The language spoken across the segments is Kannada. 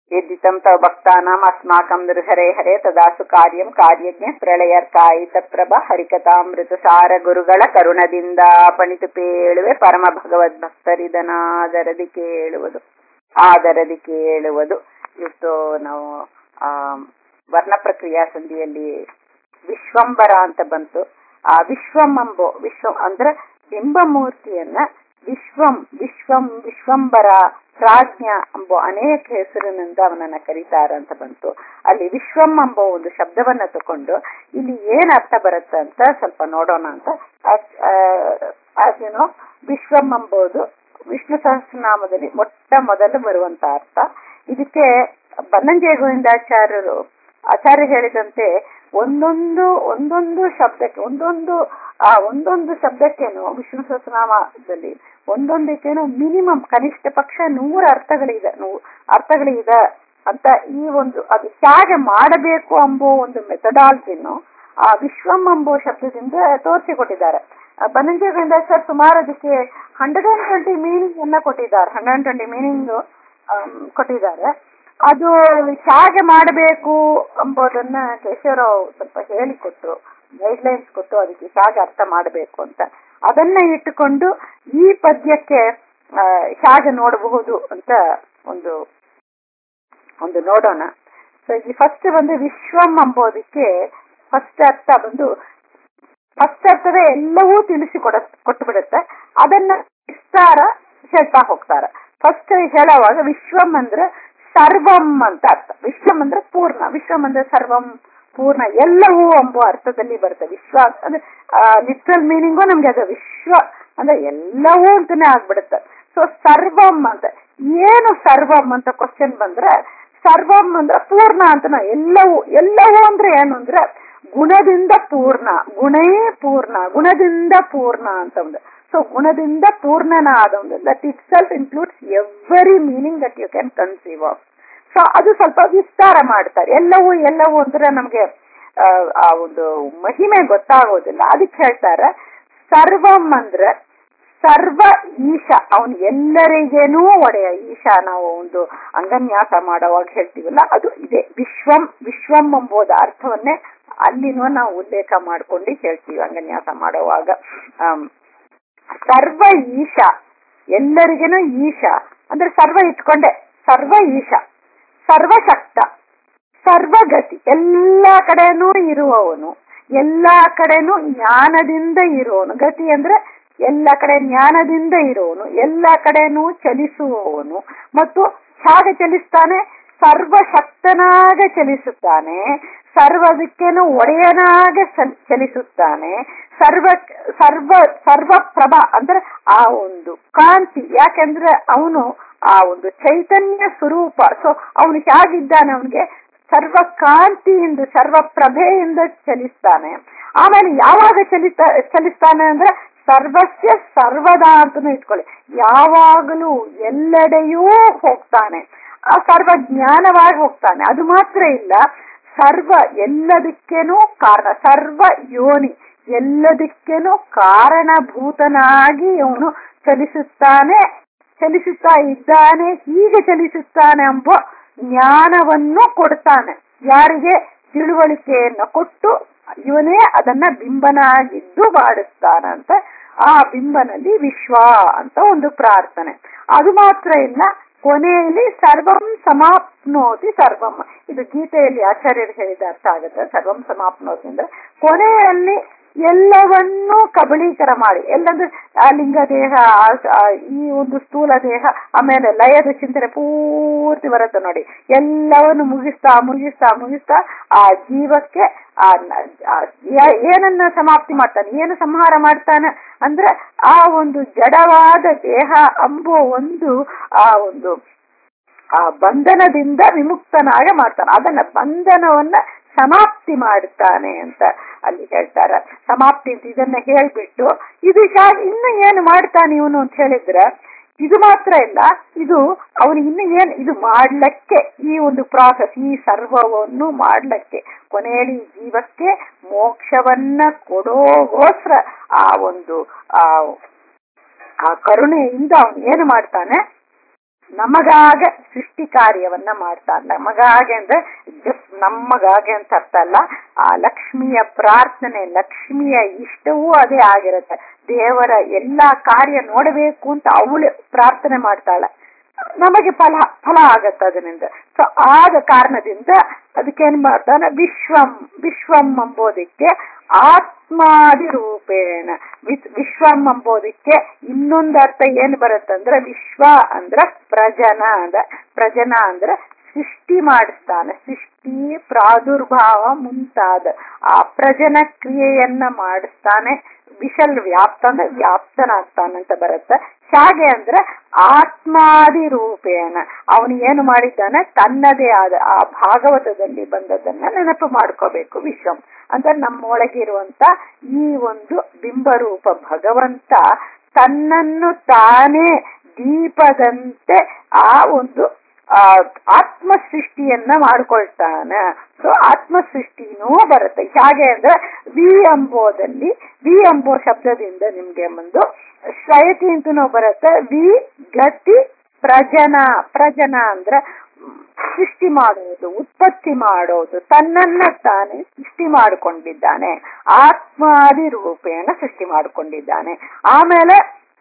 यद्दितं तव भक्तानाम् अस्माकं नृहरे हरे ತದಾಸು ಕಾರ್ಯಂ ಕಾರ್ಯಜ್ಞ ಪ್ರಳಯರ್ಕಾಯಿತ ಪ್ರಭ ಹರಿಕಥಾಮೃತಸಾರ ಗುರುಗಳ ಕರುಣದಿಂದ ಪಣಿತು ಪೇಳುವೆ ಪರಮ ಭಗವದ್ ಭಕ್ತರಿದನಾದರದಿ ಕೇಳುವುದು ಆದರದಿ ಕೇಳುವುದು ಇವತ್ತು ನಾವು ಆ ವರ್ಣ ಪ್ರಕ್ರಿಯಾ ಸಂಧಿಯಲ್ಲಿ ವಿಶ್ವಂಬರ ಅಂತ ಬಂತು ಆ ವಿಶ್ವಂ ಅಂಬೋ ವಿಶ್ವ ಅಂದ್ರೆ ಬಿಂಬಮೂರ್ತಿಯನ್ನ ವಿಶ್ವಂ ವಿಶ್ವಂ ವಿಶ್ವಂಬರ ಪ್ರಾಜ್ಞ ಎಂಬೋ ಅನೇಕ ಹೆಸರಿನಿಂದ ಅವನನ್ನ ಕರೀತಾರ ಅಂತ ಬಂತು ಅಲ್ಲಿ ವಿಶ್ವಂ ಎಂಬೋ ಒಂದು ಶಬ್ದವನ್ನ ತಕೊಂಡು ಇಲ್ಲಿ ಏನ್ ಅರ್ಥ ಬರುತ್ತೆ ಅಂತ ಸ್ವಲ್ಪ ನೋಡೋಣ ಅಂತ ಏನೋ ವಿಶ್ವಂ ಎಂಬುದು ವಿಷ್ಣು ಸಹಸ್ರನಾಮದಲ್ಲಿ ಮೊಟ್ಟ ಮೊದಲು ಬರುವಂತ ಅರ್ಥ ಇದಕ್ಕೆ ಬನ್ನಂಜಯ ಗೋವಿಂದಾಚಾರ್ಯರು ಆಚಾರ್ಯ ಹೇಳಿದಂತೆ ಒಂದೊಂದು ಒಂದೊಂದು ಶಬ್ದಕ್ಕೆ ಒಂದೊಂದು ಆ ಒಂದೊಂದು ಶಬ್ದಕ್ಕೇನು ವಿಷ್ಣು ಸಹಸ್ರನಾಮದಲ್ಲಿ ಒಂದೊಂದಕ್ಕೇನು ಮಿನಿಮಮ್ ಕನಿಷ್ಠ ಪಕ್ಷ ನೂರ ಅರ್ಥಗಳಿದೆ ಅರ್ಥಗಳಿದೆ ಅಂತ ಈ ಒಂದು ಅದು ಹೇಗೆ ಮಾಡಬೇಕು ಎಂಬೋ ಒಂದು ಮೆಥಡಾಲಜಿನು ಆ ವಿಶ್ವಂ ಎಂಬೋ ಶಬ್ದದಿಂದ ತೋರಿಸಿಕೊಟ್ಟಿದ್ದಾರೆ ಬನ್ನಂಜಯ ಗೋವಿಂದಾಚಾರ್ಯ ಸುಮಾರು ಅದಕ್ಕೆ ಹಂಡ್ರೆಡ್ ಅಂಡ್ ಟ್ವೆಂಟಿ ಮೀನಿಂಗ್ ಅನ್ನ ಕೊಟ್ಟಿದ್ದಾರೆ ಹಂಡ್ರೆಡ್ ಅಂಡ್ ಟ್ವೆಂಟಿ ಮೀನಿಂಗ್ ಕೊಟ್ಟಿದ್ದಾರೆ ಅದು ಹೇಗೆ ಮಾಡಬೇಕು ಎಂಬುದನ್ನ ಕೇಶವರಾವ್ ಸ್ವಲ್ಪ ಹೇಳಿಕೊಟ್ರು ಗೈಡ್ಲೈನ್ಸ್ ಕೊಟ್ಟು ಅದಕ್ಕೆ ಹೇಗೆ ಅರ್ಥ ಮಾಡಬೇಕು ಅಂತ ಅದನ್ನ ಇಟ್ಟುಕೊಂಡು ಈ ಪದ್ಯಕ್ಕೆ ಹೇಗೆ ನೋಡಬಹುದು ಅಂತ ಒಂದು ಒಂದು ನೋಡೋಣ ಸೊ ಈ ಫಸ್ಟ್ ಬಂದು ವಿಶ್ವಂ ಎಂಬುದಕ್ಕೆ ಫಸ್ಟ್ ಅರ್ಥ ಬಂದು ಫಸ್ಟ್ ಅರ್ಥದ ಎಲ್ಲವೂ ತಿಳಿಸಿ ಕೊಡ ಕೊಟ್ಟು ಬಿಡುತ್ತೆ ಅದನ್ನ ವಿಸ್ತಾರ ಹೇಳ್ತಾ ಹೋಗ್ತಾರ ಫಸ್ಟ್ ಹೇಳುವಾಗ ವಿಶ್ವಂ ಅಂದ್ರೆ ಸರ್ವಂ ಅಂತ ಅರ್ಥ ವಿಶ್ವಂ ಅಂದ್ರೆ ಪೂರ್ಣ ವಿಶ್ವಂ ಅಂದ್ರೆ ಸರ್ವಂ ಪೂರ್ಣ ಎಲ್ಲವೂ ಎಂಬ ಅರ್ಥದಲ್ಲಿ ಬರುತ್ತೆ ವಿಶ್ವ ಅಂದ್ರೆ ಲಿಟ್ರಲ್ ಮೀನಿಂಗು ನಮ್ಗೆ ಅದು ವಿಶ್ವ ಅಂದ್ರೆ ಎಲ್ಲವೂ ಅಂತಾನೆ ಆಗ್ಬಿಡುತ್ತೆ ಸೊ ಸರ್ವಂ ಅಂತ ಏನು ಸರ್ವಂ ಅಂತ ಕ್ವಶನ್ ಬಂದ್ರೆ ಸರ್ವಂ ಅಂದ್ರೆ ಪೂರ್ಣ ಅಂತ ಎಲ್ಲವೂ ಎಲ್ಲವೂ ಅಂದ್ರೆ ಏನು ಅಂದ್ರೆ ಗುಣದಿಂದ ಪೂರ್ಣ ಗುಣೇ ಪೂರ್ಣ ಗುಣದಿಂದ ಪೂರ್ಣ ಅಂತ ಒಂದು ಸೊ ಗುಣದಿಂದ ಪೂರ್ಣನಾದ ಒಂದು that itself includes every meaning that you can conceive of so ಅದು ಸ್ವಲ್ಪ ವಿಸ್ತಾರ ಮಾಡ್ತಾರೆ ಎಲ್ಲವೂ ಎಲ್ಲವೂ ಅಂದ್ರೆ ನಮ್ಗೆ ಆ ಒಂದು ಮಹಿಮೆ ಗೊತ್ತಾಗೋದಿಲ್ಲ ಅದಕ್ಕೆ ಹೇಳ್ತಾರೆ ಸರ್ವಂ ಅಂದ್ರೆ ಸರ್ವ ಈಶ ಅವನು ಎಲ್ಲರಿಗೇನೂ ಒಡೆಯ ಈಶ ನಾವು ಒಂದು ಅಂಗನ್ಯಾಸ ಮಾಡುವಾಗ ಹೇಳ್ತೀವಲ್ಲ ಅದು ಇದೆ ವಿಶ್ವಂ ವಿಶ್ವಂ ಎಂಬುದ ಅರ್ಥವನ್ನೇ ಅಲ್ಲಿನೂ ನಾವು ಉಲ್ಲೇಖ ಮಾಡ್ಕೊಂಡು ಹೇಳ್ತೀವಿ ಅಂಗನ್ಯಾಸ ಮಾಡುವಾಗ ಸರ್ವ ಈಶ ಎಲ್ಲರಿಗೇನು ಈಶ ಅಂದ್ರೆ ಸರ್ವ ಇಟ್ಕೊಂಡೆ ಸರ್ವ ಈಶ ಸರ್ವಶಕ್ತ ಸರ್ವಗತಿ ಎಲ್ಲಾ ಕಡೆನೂ ಇರುವವನು ಎಲ್ಲಾ ಕಡೆನೂ ಜ್ಞಾನದಿಂದ ಇರುವವನು ಗತಿ ಅಂದ್ರೆ ಎಲ್ಲ ಕಡೆ ಜ್ಞಾನದಿಂದ ಇರುವವನು ಎಲ್ಲ ಕಡೆನೂ ಚಲಿಸುವವನು ಮತ್ತು ಹೇಗೆ ಚಲಿಸ್ತಾನೆ ಸರ್ವಶಕ್ತನಾಗ ಚಲಿಸುತ್ತಾನೆ ಸರ್ವದಕ್ಕೇನು ಒಡೆಯನಾಗ ಚಲಿಸುತ್ತಾನೆ ಸರ್ವ ಸರ್ವ ಸರ್ವಪ್ರಭ ಅಂದ್ರೆ ಆ ಒಂದು ಕಾಂತಿ ಯಾಕೆಂದ್ರೆ ಅವನು ಆ ಒಂದು ಚೈತನ್ಯ ಸ್ವರೂಪ ಸೊ ಅವನು ಹೇಗಿದ್ದಾನೆ ಅವನಿಗೆ ಸರ್ವ ಕಾಂತಿಯಿಂದ ಸರ್ವ ಪ್ರಭೆಯಿಂದ ಚಲಿಸ್ತಾನೆ ಆಮೇಲೆ ಯಾವಾಗ ಚಲಿತ ಚಲಿಸ್ತಾನೆ ಅಂದ್ರೆ ಸರ್ವಸ್ಯ ಸರ್ವದಾ ಅಂತನೂ ಇಟ್ಕೊಳ್ಳಿ ಯಾವಾಗಲೂ ಎಲ್ಲೆಡೆಯೂ ಹೋಗ್ತಾನೆ ಆ ಸರ್ವ ಜ್ಞಾನವಾಗಿ ಹೋಗ್ತಾನೆ ಅದು ಮಾತ್ರ ಇಲ್ಲ ಸರ್ವ ಎಲ್ಲದಕ್ಕೇನೂ ಕಾರಣ ಸರ್ವ ಯೋನಿ ಎಲ್ಲದಕ್ಕೇನು ಕಾರಣಭೂತನಾಗಿ ಅವನು ಚಲಿಸುತ್ತಾನೆ ಚಲಿಸುತ್ತಾ ಇದ್ದಾನೆ ಹೀಗೆ ಚಲಿಸುತ್ತಾನೆ ಎಂಬ ಜ್ಞಾನವನ್ನು ಕೊಡ್ತಾನೆ ಯಾರಿಗೆ ತಿಳುವಳಿಕೆಯನ್ನು ಕೊಟ್ಟು ಇವನೇ ಅದನ್ನ ಬಿಂಬನಾಗಿದ್ದು ಮಾಡುತ್ತಾನಂತ ಆ ಬಿಂಬನಲ್ಲಿ ವಿಶ್ವ ಅಂತ ಒಂದು ಪ್ರಾರ್ಥನೆ ಅದು ಮಾತ್ರ ಇಲ್ಲ ಕೊನೆಯಲ್ಲಿ ಸರ್ವಂ ಸಮಾಪ್ನೋತಿ ಸರ್ವಂ ಇದು ಗೀತೆಯಲ್ಲಿ ಆಚಾರ್ಯರು ಹೇಳಿದ ಅರ್ಥ ಆಗುತ್ತೆ ಸರ್ವಂ ಸಮಾಪ್ನೋತಿ ಅಂದ್ರೆ ಕೊನೆಯಲ್ಲಿ ಎಲ್ಲವನ್ನೂ ಕಬಳೀಕರ ಮಾಡಿ ಎಲ್ಲಂದ್ರೆ ಆ ಲಿಂಗ ದೇಹ ಈ ಒಂದು ಸ್ಥೂಲ ದೇಹ ಆಮೇಲೆ ಲಯದ ಚಿಂತನೆ ಪೂರ್ತಿ ಬರುತ್ತೆ ನೋಡಿ ಎಲ್ಲವನ್ನು ಮುಗಿಸ್ತಾ ಮುಗಿಸ್ತಾ ಮುಗಿಸ್ತಾ ಆ ಜೀವಕ್ಕೆ ಆ ಏನನ್ನ ಸಮಾಪ್ತಿ ಮಾಡ್ತಾನೆ ಏನು ಸಂಹಾರ ಮಾಡ್ತಾನೆ ಅಂದ್ರೆ ಆ ಒಂದು ಜಡವಾದ ದೇಹ ಅಂಬೋ ಒಂದು ಆ ಒಂದು ಆ ಬಂಧನದಿಂದ ವಿಮುಕ್ತನಾಗ ಮಾಡ್ತಾನೆ ಅದನ್ನ ಬಂಧನವನ್ನ ಸಮಾಪ್ತಿ ಮಾಡುತ್ತಾನೆ ಅಂತ ಅಲ್ಲಿ ಹೇಳ್ತಾರ ಸಮಾಪ್ತಿ ಅಂತ ಇದನ್ನ ಹೇಳ್ಬಿಟ್ಟು ಇದು ಇನ್ನು ಏನು ಮಾಡ್ತಾನೆ ಇವನು ಅಂತ ಹೇಳಿದ್ರೆ ಇದು ಮಾತ್ರ ಇಲ್ಲ ಇದು ಅವನು ಇನ್ನು ಏನ್ ಇದು ಮಾಡ್ಲಕ್ಕೆ ಈ ಒಂದು ಪ್ರಾಸೆಸ್ ಈ ಸರ್ವವನ್ನು ಮಾಡ್ಲಕ್ಕೆ ಕೊನೆಯಲ್ಲಿ ಜೀವಕ್ಕೆ ಮೋಕ್ಷವನ್ನ ಕೊಡೋಗೋಸ್ಕರ ಆ ಒಂದು ಆ ಆ ಕರುಣೆಯಿಂದ ಅವನು ಏನು ಮಾಡ್ತಾನೆ ನಮಗಾಗೆ ಸೃಷ್ಟಿ ಕಾರ್ಯವನ್ನ ಮಾಡ್ತಾನೆ ನಮಗಾಗೆ ಅಂದ್ರೆ ಜಸ್ಟ್ ನಮಗಾಗೆ ಅಂತ ಅರ್ಥ ಅಲ್ಲ ಆ ಲಕ್ಷ್ಮಿಯ ಪ್ರಾರ್ಥನೆ ಲಕ್ಷ್ಮಿಯ ಇಷ್ಟವೂ ಅದೇ ಆಗಿರುತ್ತೆ ದೇವರ ಎಲ್ಲಾ ಕಾರ್ಯ ನೋಡಬೇಕು ಅಂತ ಅವಳು ಪ್ರಾರ್ಥನೆ ಮಾಡ್ತಾಳೆ ನಮಗೆ ಫಲ ಫಲ ಆಗತ್ತೆ ಅದರಿಂದ ಸೊ ಆದ ಕಾರಣದಿಂದ ಅದಕ್ಕೇನ್ ಮಾಡ್ತಾನೆ ವಿಶ್ವಂ ವಿಶ್ವಂ ಎಂಬುದಕ್ಕೆ ಆತ್ಮಾದಿ ರೂಪೇಣ ವಿತ್ ವಿಶ್ವಂ ಎಂಬುದಕ್ಕೆ ಇನ್ನೊಂದು ಅರ್ಥ ಏನ್ ಬರುತ್ತಂದ್ರೆ ವಿಶ್ವ ಅಂದ್ರ ಪ್ರಜನ ಅಂದ ಪ್ರಜನ ಅಂದ್ರ ಸೃಷ್ಟಿ ಮಾಡಿಸ್ತಾನೆ ಸೃಷ್ಟಿ ಪ್ರಾದುರ್ಭಾವ ಮುಂತಾದ ಆ ಪ್ರಜನ ಕ್ರಿಯೆಯನ್ನ ಮಾಡಿಸ್ತಾನೆ ವಿಶಲ್ ವ್ಯಾಪ್ತ ಅಂದ್ರೆ ವ್ಯಾಪ್ತನಾಗ್ತಾನಂತ ಬರುತ್ತೆ ಶಾಗೆ ಅಂದ್ರೆ ಆತ್ಮಾದಿ ರೂಪೇಣ ಅವನು ಏನು ಮಾಡಿದ್ದಾನೆ ತನ್ನದೇ ಆದ ಆ ಭಾಗವತದಲ್ಲಿ ಬಂದದನ್ನ ನೆನಪು ಮಾಡ್ಕೋಬೇಕು ವಿಶ್ವಂ ಅಂದ್ರೆ ನಮ್ಮೊಳಗಿರುವಂತ ಈ ಒಂದು ಬಿಂಬರೂಪ ಭಗವಂತ ತನ್ನನ್ನು ತಾನೇ ದೀಪದಂತೆ ಆ ಒಂದು ಆ ಆತ್ಮ ಸೃಷ್ಟಿಯನ್ನ ಮಾಡ್ಕೊಳ್ತಾನ ಸೊ ಆತ್ಮ ಸೃಷ್ಟಿನೂ ಬರುತ್ತೆ ಹೇಗೆ ಅಂದ್ರೆ ವಿ ಎಂಬೋದಲ್ಲಿ ವಿ ಎಂಬೋ ಶಬ್ದದಿಂದ ನಿಮ್ಗೆ ಒಂದು ಶ್ರಯತಿ ಅಂತನೂ ಬರುತ್ತೆ ವಿ ಗತಿ ಪ್ರಜನ ಪ್ರಜನ ಅಂದ್ರೆ ಸೃಷ್ಟಿ ಮಾಡೋದು ಉತ್ಪತ್ತಿ ಮಾಡೋದು ತನ್ನನ್ನ ತಾನೇ ಸೃಷ್ಟಿ ಮಾಡಿಕೊಂಡಿದ್ದಾನೆ ಆತ್ಮಾದಿ ರೂಪೇಣ ಸೃಷ್ಟಿ ಮಾಡಿಕೊಂಡಿದ್ದಾನೆ ಆಮೇಲೆ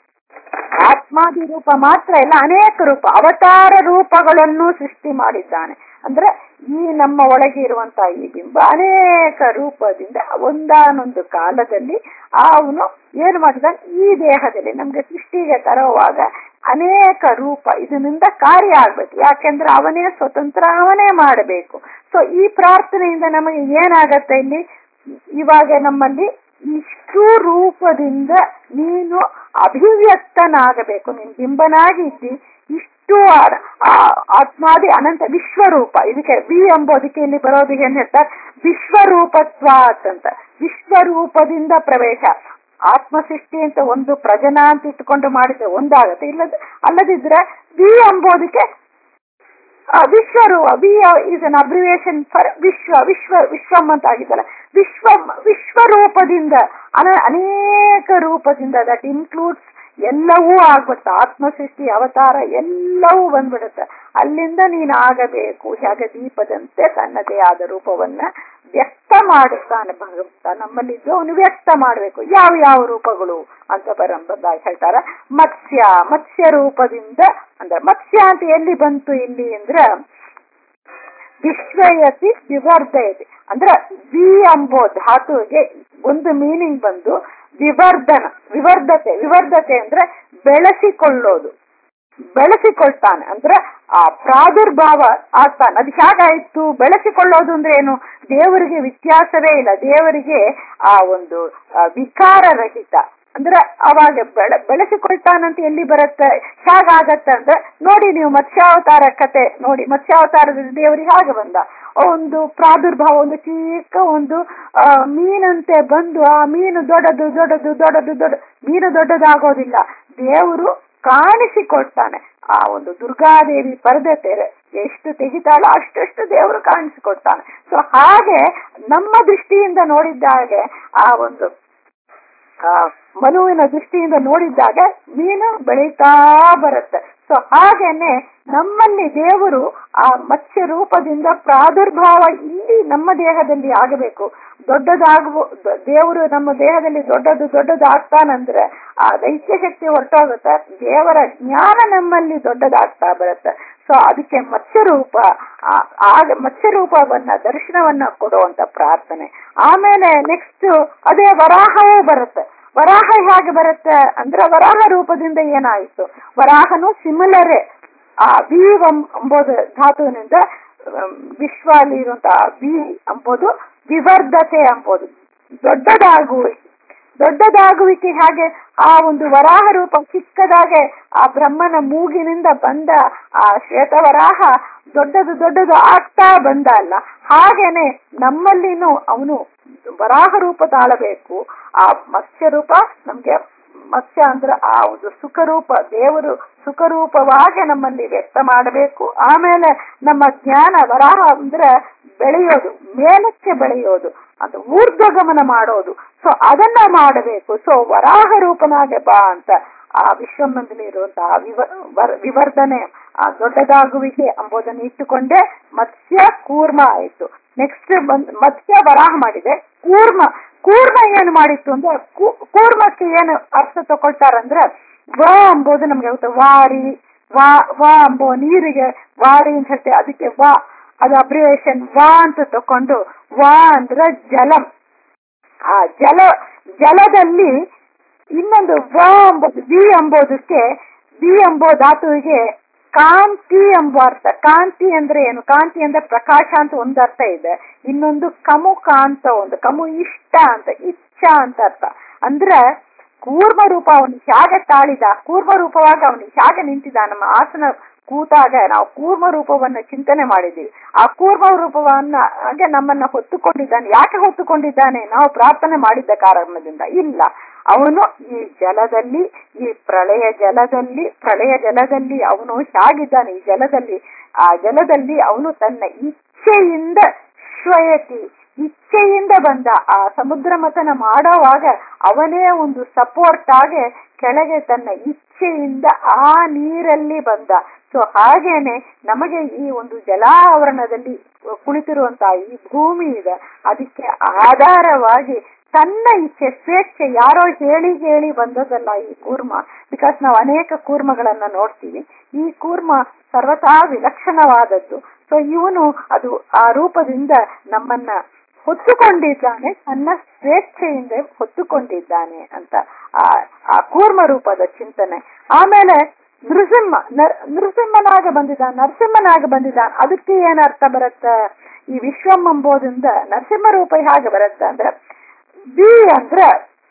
ಆತ್ಮಾದಿ ರೂಪ ಮಾತ್ರ ಇಲ್ಲ ಅನೇಕ ರೂಪ ಅವತಾರ ರೂಪಗಳನ್ನು ಸೃಷ್ಟಿ ಮಾಡಿದ್ದಾನೆ ಅಂದ್ರೆ ಈ ನಮ್ಮ ಒಳಗೆ ಇರುವಂತಹ ಈ ಬಿಂಬ ಅನೇಕ ರೂಪದಿಂದ ಒಂದಾನೊಂದು ಕಾಲದಲ್ಲಿ ಅವನು ಏನು ಮಾಡಿದಾನೆ ಈ ದೇಹದಲ್ಲಿ ನಮ್ಗೆ ಸೃಷ್ಟಿಗೆ ತರುವಾಗ ಅನೇಕ ರೂಪ ಇದರಿಂದ ಕಾರ್ಯ ಆಗ್ಬೇಕು ಯಾಕೆಂದ್ರೆ ಅವನೇ ಸ್ವತಂತ್ರ ಅವನೇ ಮಾಡಬೇಕು ಸೊ ಈ ಪ್ರಾರ್ಥನೆಯಿಂದ ನಮಗೆ ಏನಾಗತ್ತೆ ಇಲ್ಲಿ ಇವಾಗ ನಮ್ಮಲ್ಲಿ ಇಷ್ಟು ರೂಪದಿಂದ ನೀನು ಅಭಿವ್ಯಕ್ತನಾಗಬೇಕು ನೀನು ಬಿಂಬನಾಗಿದ್ದಿ ಇಷ್ಟು ಆತ್ಮಾದಿ ಅನಂತ ವಿಶ್ವರೂಪ ಇದಕ್ಕೆ ವಿ ಎಂಬುದಕ್ಕೆ ಇಲ್ಲಿ ಬರೋದು ಏನ್ ಹೇಳ್ತಾರೆ ವಿಶ್ವರೂಪತ್ವಾತ್ ಅಂತ ವಿಶ್ವರೂಪದಿಂದ ಪ್ರವೇಶ ಆತ್ಮ ಸೃಷ್ಟಿ ಅಂತ ಒಂದು ಪ್ರಜನ ಅಂತ ಇಟ್ಕೊಂಡು ಮಾಡಿದ್ರೆ ಒಂದಾಗತ್ತೆ ಇಲ್ಲದ ಅಲ್ಲದಿದ್ರೆ ವಿ ಎಂಬುದಕ್ಕೆ ವಿಶ್ವರು V is an abbreviation for ವಿಶ್ವ ವಿಶ್ವ ವಿಶ್ವಂ ಅಂತ ಆಗಿದ್ದಲ್ಲ ವಿಶ್ವ ವಿಶ್ವರೂಪದಿಂದ ಅನ ಅನೇಕ ರೂಪದಿಂದ ದಟ್ ಇನ್ಕ್ಲೂಡ್ಸ್ ಎಲ್ಲವೂ ಆಗ್ಬಿಡುತ್ತೆ ಆತ್ಮ ಸೃಷ್ಟಿ ಅವತಾರ ಎಲ್ಲವೂ ಬಂದ್ಬಿಡುತ್ತೆ ಅಲ್ಲಿಂದ ನೀನು ಆಗಬೇಕು ಹೇಗೆ ದೀಪದಂತೆ ತನ್ನದೇ ಆದ ರೂಪವನ್ನ ವ್ಯಕ್ತ ಮಾಡುತ್ತಾನೆ ಭಗವಂತ ನಮ್ಮಲ್ಲಿದ್ದು ಅವನು ವ್ಯಕ್ತ ಮಾಡಬೇಕು ಯಾವ ಯಾವ ರೂಪಗಳು ಅಂತ ಬರಂಬ ಹೇಳ್ತಾರ ಮತ್ಸ್ಯ ಮತ್ಸ್ಯ ರೂಪದಿಂದ ಅಂದ್ರೆ ಮತ್ಸ್ಯ ಅಂತ ಎಲ್ಲಿ ಬಂತು ಇಲ್ಲಿ ಅಂದ್ರೆ ವಿಶ್ವಯತಿ ವಿವರ್ಧಯತಿ ಅಂದ್ರೆ ವಿ ಎಂಬೋ ಧಾತುವಿಗೆ ಒಂದು ಮೀನಿಂಗ್ ಬಂದು ವಿವರ್ಧನ ವಿವರ್ಧತೆ ವಿವರ್ಧತೆ ಅಂದ್ರೆ ಬೆಳೆಸಿಕೊಳ್ಳೋದು ಬೆಳೆಸಿಕೊಳ್ತಾನೆ ಅಂದ್ರೆ ಆ ಪ್ರಾದುರ್ಭಾವ ಆಗ್ತಾನೆ ಅದು ಹೇಗಾಯ್ತು ಬೆಳೆಸಿಕೊಳ್ಳೋದು ಅಂದ್ರೆ ಏನು ದೇವರಿಗೆ ವ್ಯತ್ಯಾಸವೇ ಇಲ್ಲ ದೇವರಿಗೆ ಆ ಒಂದು ವಿಕಾರ ರಹಿತ ಅಂದ್ರೆ ಅವಾಗ ಬೆಳೆ ಬೆಳೆಸಿಕೊಳ್ತಾನಂತ ಎಲ್ಲಿ ಬರುತ್ತೆ ಹೇಗಾಗತ್ತೆ ಅಂದ್ರೆ ನೋಡಿ ನೀವು ಮತ್ಸ್ಯಾವತಾರ ಕತೆ ನೋಡಿ ಮತ್ಸ್ಯಾವತಾರದಲ್ಲಿ ದೇವರಿಗೆ ಹಾಗೆ ಬಂದ ಒಂದು ಪ್ರಾದುರ್ಭಾವ ಒಂದು ಚಿಕ್ಕ ಒಂದು ಆ ಮೀನಂತೆ ಬಂದು ಆ ಮೀನು ದೊಡ್ಡದು ದೊಡ್ಡದು ದೊಡ್ಡದು ದೊಡ್ಡ ಮೀನು ದೊಡ್ಡದಾಗೋದಿಲ್ಲ ದೇವರು ಕಾಣಿಸಿಕೊಳ್ತಾನೆ ಆ ಒಂದು ದುರ್ಗಾದೇವಿ ಪರದೆ ತೆರೆ ಎಷ್ಟು ತೆಗಿತಾಳೋ ಅಷ್ಟಷ್ಟು ದೇವರು ಕಾಣಿಸಿಕೊಡ್ತಾನೆ ಸೊ ಹಾಗೆ ನಮ್ಮ ದೃಷ್ಟಿಯಿಂದ ನೋಡಿದ್ದಾಗೆ ಆ ಒಂದು ಆ ಮನುವಿನ ದೃಷ್ಟಿಯಿಂದ ನೋಡಿದ್ದಾಗ ಮೀನು ಬೆಳೀತಾ ಬರುತ್ತೆ ಸೊ ಹಾಗೇನೆ ನಮ್ಮಲ್ಲಿ ದೇವರು ಆ ಮತ್ಸ್ಯ ರೂಪದಿಂದ ಪ್ರಾದುರ್ಭಾವ ಇಲ್ಲಿ ನಮ್ಮ ದೇಹದಲ್ಲಿ ಆಗಬೇಕು ದೊಡ್ಡದಾಗುವ ದೇವರು ನಮ್ಮ ದೇಹದಲ್ಲಿ ದೊಡ್ಡದು ದೊಡ್ಡದು ಆಗ್ತಾನಂದ್ರೆ ಆ ದೈತ್ಯ ಶಕ್ತಿ ಹೊರಟೋಗುತ್ತೆ ದೇವರ ಜ್ಞಾನ ನಮ್ಮಲ್ಲಿ ದೊಡ್ಡದಾಗ್ತಾ ಬರುತ್ತೆ ಸೊ ಅದಕ್ಕೆ ಮತ್ಸ್ಯರೂಪ ಆಗ ಮತ್ಸ್ಯರೂಪವನ್ನ ದರ್ಶನವನ್ನ ಕೊಡುವಂತ ಪ್ರಾರ್ಥನೆ ಆಮೇಲೆ ನೆಕ್ಸ್ಟ್ ಅದೇ ವರಾಹವೂ ಬರುತ್ತೆ ವರಾಹ ಹೇಗೆ ಬರುತ್ತೆ ಅಂದ್ರೆ ವರಾಹ ರೂಪದಿಂದ ಏನಾಯಿತು ವರಾಹನು ಸಿಮಿಲರೇ ಆ ವಿ ಎಂಬುದು ಧಾತುವಿನಿಂದ ವಿಶ್ವ ಅಲ್ಲಿ ಇರುವಂತಹ ವಿ ಎಂಬುದು ವಿವರ್ಧತೆ ಎಂಬುದು ದೊಡ್ಡದಾಗುವಿಕೆ ದೊಡ್ಡದಾಗುವಿಕೆ ಹಾಗೆ ಆ ಒಂದು ವರಾಹ ರೂಪ ಚಿಕ್ಕದಾಗೆ ಆ ಬ್ರಹ್ಮನ ಮೂಗಿನಿಂದ ಬಂದ ಆ ಶ್ವೇತವರಾಹ ದೊಡ್ಡದು ದೊಡ್ಡದು ಆಗ್ತಾ ಬಂದ ಅಲ್ಲ ಹಾಗೇನೆ ನಮ್ಮಲ್ಲಿನೂ ಅವನು ವರಾಹ ರೂಪ ತಾಳಬೇಕು ಆ ಮತ್ಸ್ಯ ರೂಪ ನಮ್ಗೆ ಮತ್ಸ್ಯ ಅಂದ್ರೆ ಆ ಒಂದು ಸುಖರೂಪ ದೇವರು ಸುಖರೂಪವಾಗಿ ನಮ್ಮಲ್ಲಿ ವ್ಯಕ್ತ ಮಾಡಬೇಕು ಆಮೇಲೆ ನಮ್ಮ ಜ್ಞಾನ ವರಾಹ ಅಂದ್ರೆ ಬೆಳೆಯೋದು ಮೇಲಕ್ಕೆ ಬೆಳೆಯೋದು ಅದು ಊರ್ಧ್ವಗಮನ ಮಾಡೋದು ಸೊ ಅದನ್ನ ಮಾಡಬೇಕು ಸೊ ವರಾಹ ರೂಪನಾಗೆ ಬಾ ಅಂತ ಆ ವಿಶ್ವಮಂದಲ್ಲಿ ಇರುವಂತಹ ವಿವ ವಿವರ್ಧನೆ ಆ ದೊಡ್ಡದಾಗುವಿಕೆ ಎಂಬುದನ್ನು ಇಟ್ಟುಕೊಂಡೆ ಮತ್ಸ್ಯ ಕೂರ್ಮ ಆಯಿತು ನೆಕ್ಸ್ಟ್ ಬಂದ್ ಮತ್ಸ್ಯ ವರಾಹ ಮಾಡಿದೆ ಕೂರ್ಮ ಕೂರ್ಮ ಏನು ಮಾಡಿತ್ತು ಅಂದ್ರೆ ಕೂ- ಕೂರ್ಮಕ್ಕೆ ಏನು ಅರ್ಥ ತಗೊಳ್ತಾರಂದ್ರೆ ವ ಎಂಬುದು ನಮ್ಗೆ ಗೊತ್ತು ವಾರಿ ವಾ ವಾ ಎಂಬೋ ನೀರಿಗೆ ವಾರಿ ಅಂತ ಹೇಳ್ತೇವೆ ಅದಕ್ಕೆ ವಾ ಅದು ಅಬ್ರಿವೇಶನ್ ವಾ ಅಂತ ತಕೊಂಡು ವಾ ಅಂದ್ರೆ ಜಲಂ ಆ ಜಲ ಜಲದಲ್ಲಿ ಇನ್ನೊಂದು ವ ಎಂಬುದು ವಿ ಎಂಬುದಕ್ಕೆ ವಿ ಎಂಬೋ ಧಾತುವಿಗೆ ಕಾಂತಿ ಎಂಬ ಅರ್ಥ ಕಾಂತಿ ಅಂದ್ರೆ ಏನು ಕಾಂತಿ ಅಂದ್ರೆ ಪ್ರಕಾಶ ಅಂತ ಒಂದು ಅರ್ಥ ಇದೆ ಇನ್ನೊಂದು ಕಮು ಕಾಂತ ಒಂದು ಕಮು ಇಷ್ಟ ಅಂತ ಇಚ್ಛಾ ಅಂತ ಅರ್ಥ ಅಂದ್ರೆ ಕೂರ್ಮ ರೂಪ ಅವನು ಹೇಗೆ ತಾಳಿದ ಕೂರ್ಮ ರೂಪವಾಗಿ ಅವನು ಹೇಗೆ ನಿಂತಿದ ನಮ್ಮ ಆಸನ ಕೂತಾಗ ನಾವು ಕೂರ್ಮ ರೂಪವನ್ನ ಚಿಂತನೆ ಮಾಡಿದ್ದೀವಿ ಆ ಕೂರ್ಮ ರೂಪವನ್ನ ಹಾಗೆ ನಮ್ಮನ್ನ ಹೊತ್ತುಕೊಂಡಿದ್ದಾನೆ ಯಾಕೆ ಹೊತ್ತುಕೊಂಡಿದ್ದಾನೆ ನಾವು ಪ್ರಾರ್ಥನೆ ಮಾಡಿದ್ದ ಕಾರಣದಿಂದ ಇಲ್ಲ ಅವನು ಈ ಜಲದಲ್ಲಿ ಈ ಪ್ರಳಯ ಜಲದಲ್ಲಿ ಪ್ರಳಯ ಜಲದಲ್ಲಿ ಅವನು ಹೇಗಿದ್ದಾನೆ ಈ ಜಲದಲ್ಲಿ ಆ ಜಲದಲ್ಲಿ ಅವನು ತನ್ನ ಇಚ್ಛೆಯಿಂದ ಶ್ವಯತಿ ಇಚ್ಛೆಯಿಂದ ಬಂದ ಆ ಸಮುದ್ರ ಮಥನ ಮಾಡೋವಾಗ ಅವನೇ ಒಂದು ಸಪೋರ್ಟ್ ಆಗಿ ಕೆಳಗೆ ತನ್ನ ಇಚ್ಛೆಯಿಂದ ಆ ನೀರಲ್ಲಿ ಬಂದ ಸೊ ಹಾಗೇನೆ ನಮಗೆ ಈ ಒಂದು ಜಲಾವರಣದಲ್ಲಿ ಕುಳಿತಿರುವಂತಹ ಈ ಭೂಮಿ ಇದೆ ಅದಕ್ಕೆ ಆಧಾರವಾಗಿ ತನ್ನ ಇಚ್ಛೆ ಸ್ವೇಚ್ಛೆ ಯಾರೋ ಹೇಳಿ ಹೇಳಿ ಬಂದದಲ್ಲ ಈ ಕೂರ್ಮ ಬಿಕಾಸ್ ನಾವು ಅನೇಕ ಕೂರ್ಮಗಳನ್ನ ನೋಡ್ತೀವಿ ಈ ಕೂರ್ಮ ಸರ್ವತಾ ವಿಲಕ್ಷಣವಾದದ್ದು ಸೊ ಇವನು ಅದು ಆ ರೂಪದಿಂದ ನಮ್ಮನ್ನ ಹೊತ್ತುಕೊಂಡಿದ್ದಾನೆ ತನ್ನ ಸ್ವೇಚ್ಛೆಯಿಂದ ಹೊತ್ತುಕೊಂಡಿದ್ದಾನೆ ಅಂತ ಆ ಆ ಕೂರ್ಮ ರೂಪದ ಚಿಂತನೆ ಆಮೇಲೆ ನೃಸಿಂಹ ನರ್- ನೃಸಿಂಹನಾಗ ಬಂದಿದ್ದ ನರಸಿಂಹನಾಗ ಬಂದಿದ್ದ ಅದಕ್ಕೆ ಏನ್ ಅರ್ಥ ಬರುತ್ತೆ ಈ ವಿಶ್ವಂ ಎಂಬುದರಿಂದ ನರಸಿಂಹ ರೂಪ ಹೇಗೆ ಬರುತ್ತೆ ಅಂದ್ರೆ ಬಿ ಅಂದ್ರೆ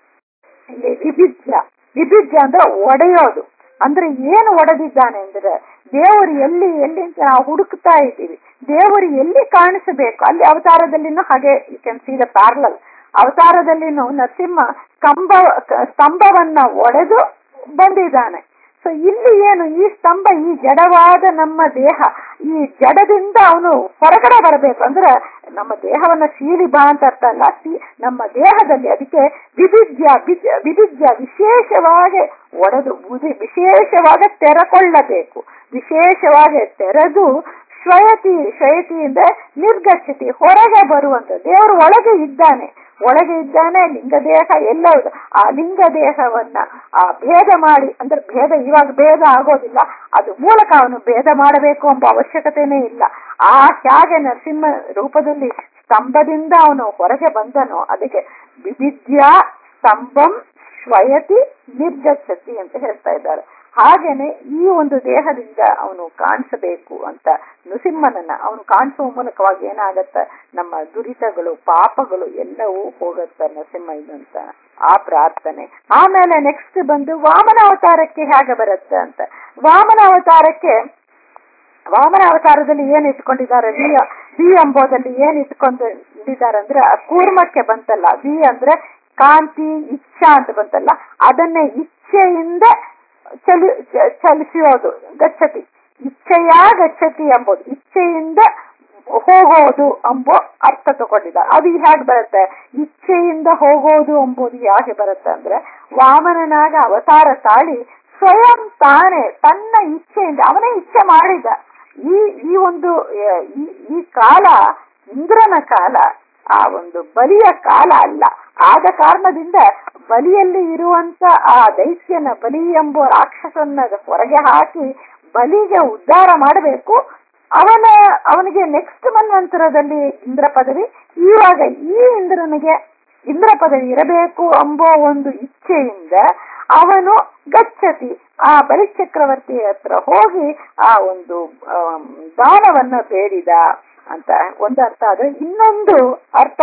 ಇಲ್ಲಿ ವಿಭಿಜ್ಯ ವಿಭಿಜ್ಯ ಅಂದ್ರೆ ಒಡೆಯೋದು ಅಂದ್ರೆ ಏನು ಒಡೆದಿದ್ದಾನೆ ಅಂದ್ರೆ ದೇವರು ಎಲ್ಲಿ ಎಲ್ಲಿ ಅಂತ ನಾವು ಹುಡುಕ್ತಾ ಇದ್ದೀವಿ ದೇವರು ಎಲ್ಲಿ ಕಾಣಿಸಬೇಕು ಅಲ್ಲಿ ಅವತಾರದಲ್ಲಿನೂ ಹಾಗೆ you can see the parallel ಅವತಾರದಲ್ಲಿನೂ ನರಸಿಂಹ ಕಂಬ ಕ- ಸ್ತಂಭವನ್ನ ಒಡೆದು ಬಂದಿದ್ದಾನೆ ಸೊ ಇಲ್ಲಿ ಏನು ಈ ಸ್ತಂಭ ಈ ಜಡವಾದ ನಮ್ಮ ದೇಹ ಈ ಜಡದಿಂದ ಅವನು ಹೊರಗಡೆ ಬರಬೇಕು ಅಂದ್ರೆ ನಮ್ಮ ದೇಹವನ್ನ ಶೀಲಿ ಬಾ ಅಂತ ಅರ್ಥ ಅಲ್ಲ ಶೀ- ನಮ್ಮ ದೇಹದಲ್ಲಿ ಅದಕ್ಕೆ ವಿಭಿಜ್ಯ ವಿಜ- ವಿಭಿಜ್ಯ ವಿಶೇಷವಾಗಿ ಒಡೆದು ಬುದಿ ವಿಶೇಷವಾಗಿ ತೆರಕೊಳ್ಳಬೇಕು ವಿಶೇಷವಾಗಿ ತೆರೆದು ಶ್ವಯತಿ ಶ್ವಯತಿಯಿಂದ ನಿರ್ಗಚ್ಚತಿ ಹೊರಗೆ ಬರುವಂತ ದೇವರು ಒಳಗೆ ಇದ್ದಾನೆ ಒಳಗೆ ಇದ್ದಾನೆ ಲಿಂಗ ದೇಹ ಎಲ್ಲ ಇದೆ. ಆ ಲಿಂಗ ದೇಹವನ್ನ ಆ ಭೇದ ಮಾಡಿ ಅಂದ್ರೆ ಭೇದ ಇವಾಗ ಭೇದ ಆಗೋದಿಲ್ಲ ಅದು ಮೂಲಕ ಅವನು ಭೇದ ಮಾಡಬೇಕು ಎಂಬ ಅವಶ್ಯಕತೆನೇ ಇಲ್ಲ ಆ ಹೇಗೆ ನರಸಿಂಹ ರೂಪದಲ್ಲಿ ಸ್ತಂಭದಿಂದ ಅವನು ಹೊರಗೆ ಬಂದನೋ ಅದಕ್ಕೆ ವಿವಿದ್ಯಾ ಸ್ತಂಭಂ ಶ್ವಯತಿ ನಿರ್ಗಚ್ಚತಿ ಅಂತ ಹೇಳ್ತಾ ಇದ್ದಾರೆ ಹಾಗೇನೆ ಈ ಒಂದು ದೇಹದಿಂದ ಅವನು ಕಾಣಿಸಬೇಕು ಅಂತ ನೃಸಿಂಹನನ್ನ ಅವನು ಕಾಣಿಸುವ ಮೂಲಕವಾಗಿ ಏನಾಗತ್ತ ನಮ್ಮ ದುರಿತಗಳು ಪಾಪಗಳು ಎಲ್ಲವೂ ಹೋಗತ್ತ ನರಸಿಂಹ ಇದಂತ ಆ ಪ್ರಾರ್ಥನೆ ಆಮೇಲೆ ನೆಕ್ಸ್ಟ್ ಬಂದು ವಾಮನ ಅವತಾರಕ್ಕೆ ಹೇಗೆ ಬರುತ್ತೆ ಅಂತ ವಾಮನ ಅವತಾರಕ್ಕೆ ವಾಮನ ಅವತಾರದಲ್ಲಿ ಏನ್ ಇಟ್ಕೊಂಡಿದ್ದಾರೆ ವಿ ವಿ ಎಂಬುದಲ್ಲಿ ಏನ್ ಇಟ್ಕೊಂಡಿದ್ದಾರೆ ಅಂದ್ರೆ ಆ ಕೂರ್ಮಕ್ಕೆ ಬಂತಲ್ಲ ವಿ ಅಂದ್ರೆ ಕಾಂತಿ ಇಚ್ಛಾ ಅಂತ ಬಂತಲ್ಲ ಅದನ್ನೇ ಇಚ್ಛೆಯಿಂದ ಚಲಿ ಚ- ಚಲಿಸೋದು ಗಚ್ಚತಿ ಇಚ್ಛೆಯ ಗಚ್ಚತಿ ಎಂಬುದು ಇಚ್ಛೆಯಿಂದ ಹೋಗೋದು ಎಂಬೋ ಅರ್ಥ ತಗೊಂಡಿದ್ದಾರೆ ಅದು ಹೇಗೆ ಬರುತ್ತೆ ಇಚ್ಛೆಯಿಂದ ಹೋಗೋದು ಎಂಬುದು ಹೇಗೆ ಬರುತ್ತೆ ಅಂದ್ರೆ ವಾಮನನಾಗ ಅವತಾರ ತಾಳಿ ಸ್ವಯಂ ತಾನೇ ತನ್ನ ಇಚ್ಛೆಯಿಂದ ಅವನೇ ಇಚ್ಛೆ ಮಾಡಿದ ಈ ಈ ಒಂದು ಆ, ಈ ಈ ಕಾಲ ಇಂದ್ರನ ಕಾಲ ಆ ಒಂದು ಬಲಿಯ ಕಾಲ ಅಲ್ಲ ಆದ ಕಾರಣದಿಂದ ಬಲಿಯಲ್ಲಿ ಇರುವಂತ ಆ ದೈತ್ಯನ ಬಲಿ ಎಂಬ ರಾಕ್ಷಸನ್ನ ಹೊರಗೆ ಹಾಕಿ ಬಲಿಗೆ ಉದ್ಧಾರ ಮಾಡಬೇಕು ಅವನ ಅವನಿಗೆ ನೆಕ್ಸ್ಟ್ ಮನ್ವಂತರದಲ್ಲಿ ಇಂದ್ರ ಪದವಿ ಇವಾಗ ಈ ಇಂದ್ರನಿಗೆ ಇಂದ್ರ ಪದವಿ ಇರಬೇಕು ಎಂಬೋ ಒಂದು ಇಚ್ಛೆಯಿಂದ ಅವನು ಗಚ್ಚತಿ ಆ ಬಲಿಚಕ್ರವರ್ತಿ ಹತ್ರ ಹೋಗಿ ಆ ಒಂದು ಆಮ್, ದಾನವನ್ನ ಬೇಡಿದ ಅಂತ ಒಂದು ಅರ್ಥ ಆದ್ರೆ ಇನ್ನೊಂದು ಅರ್ಥ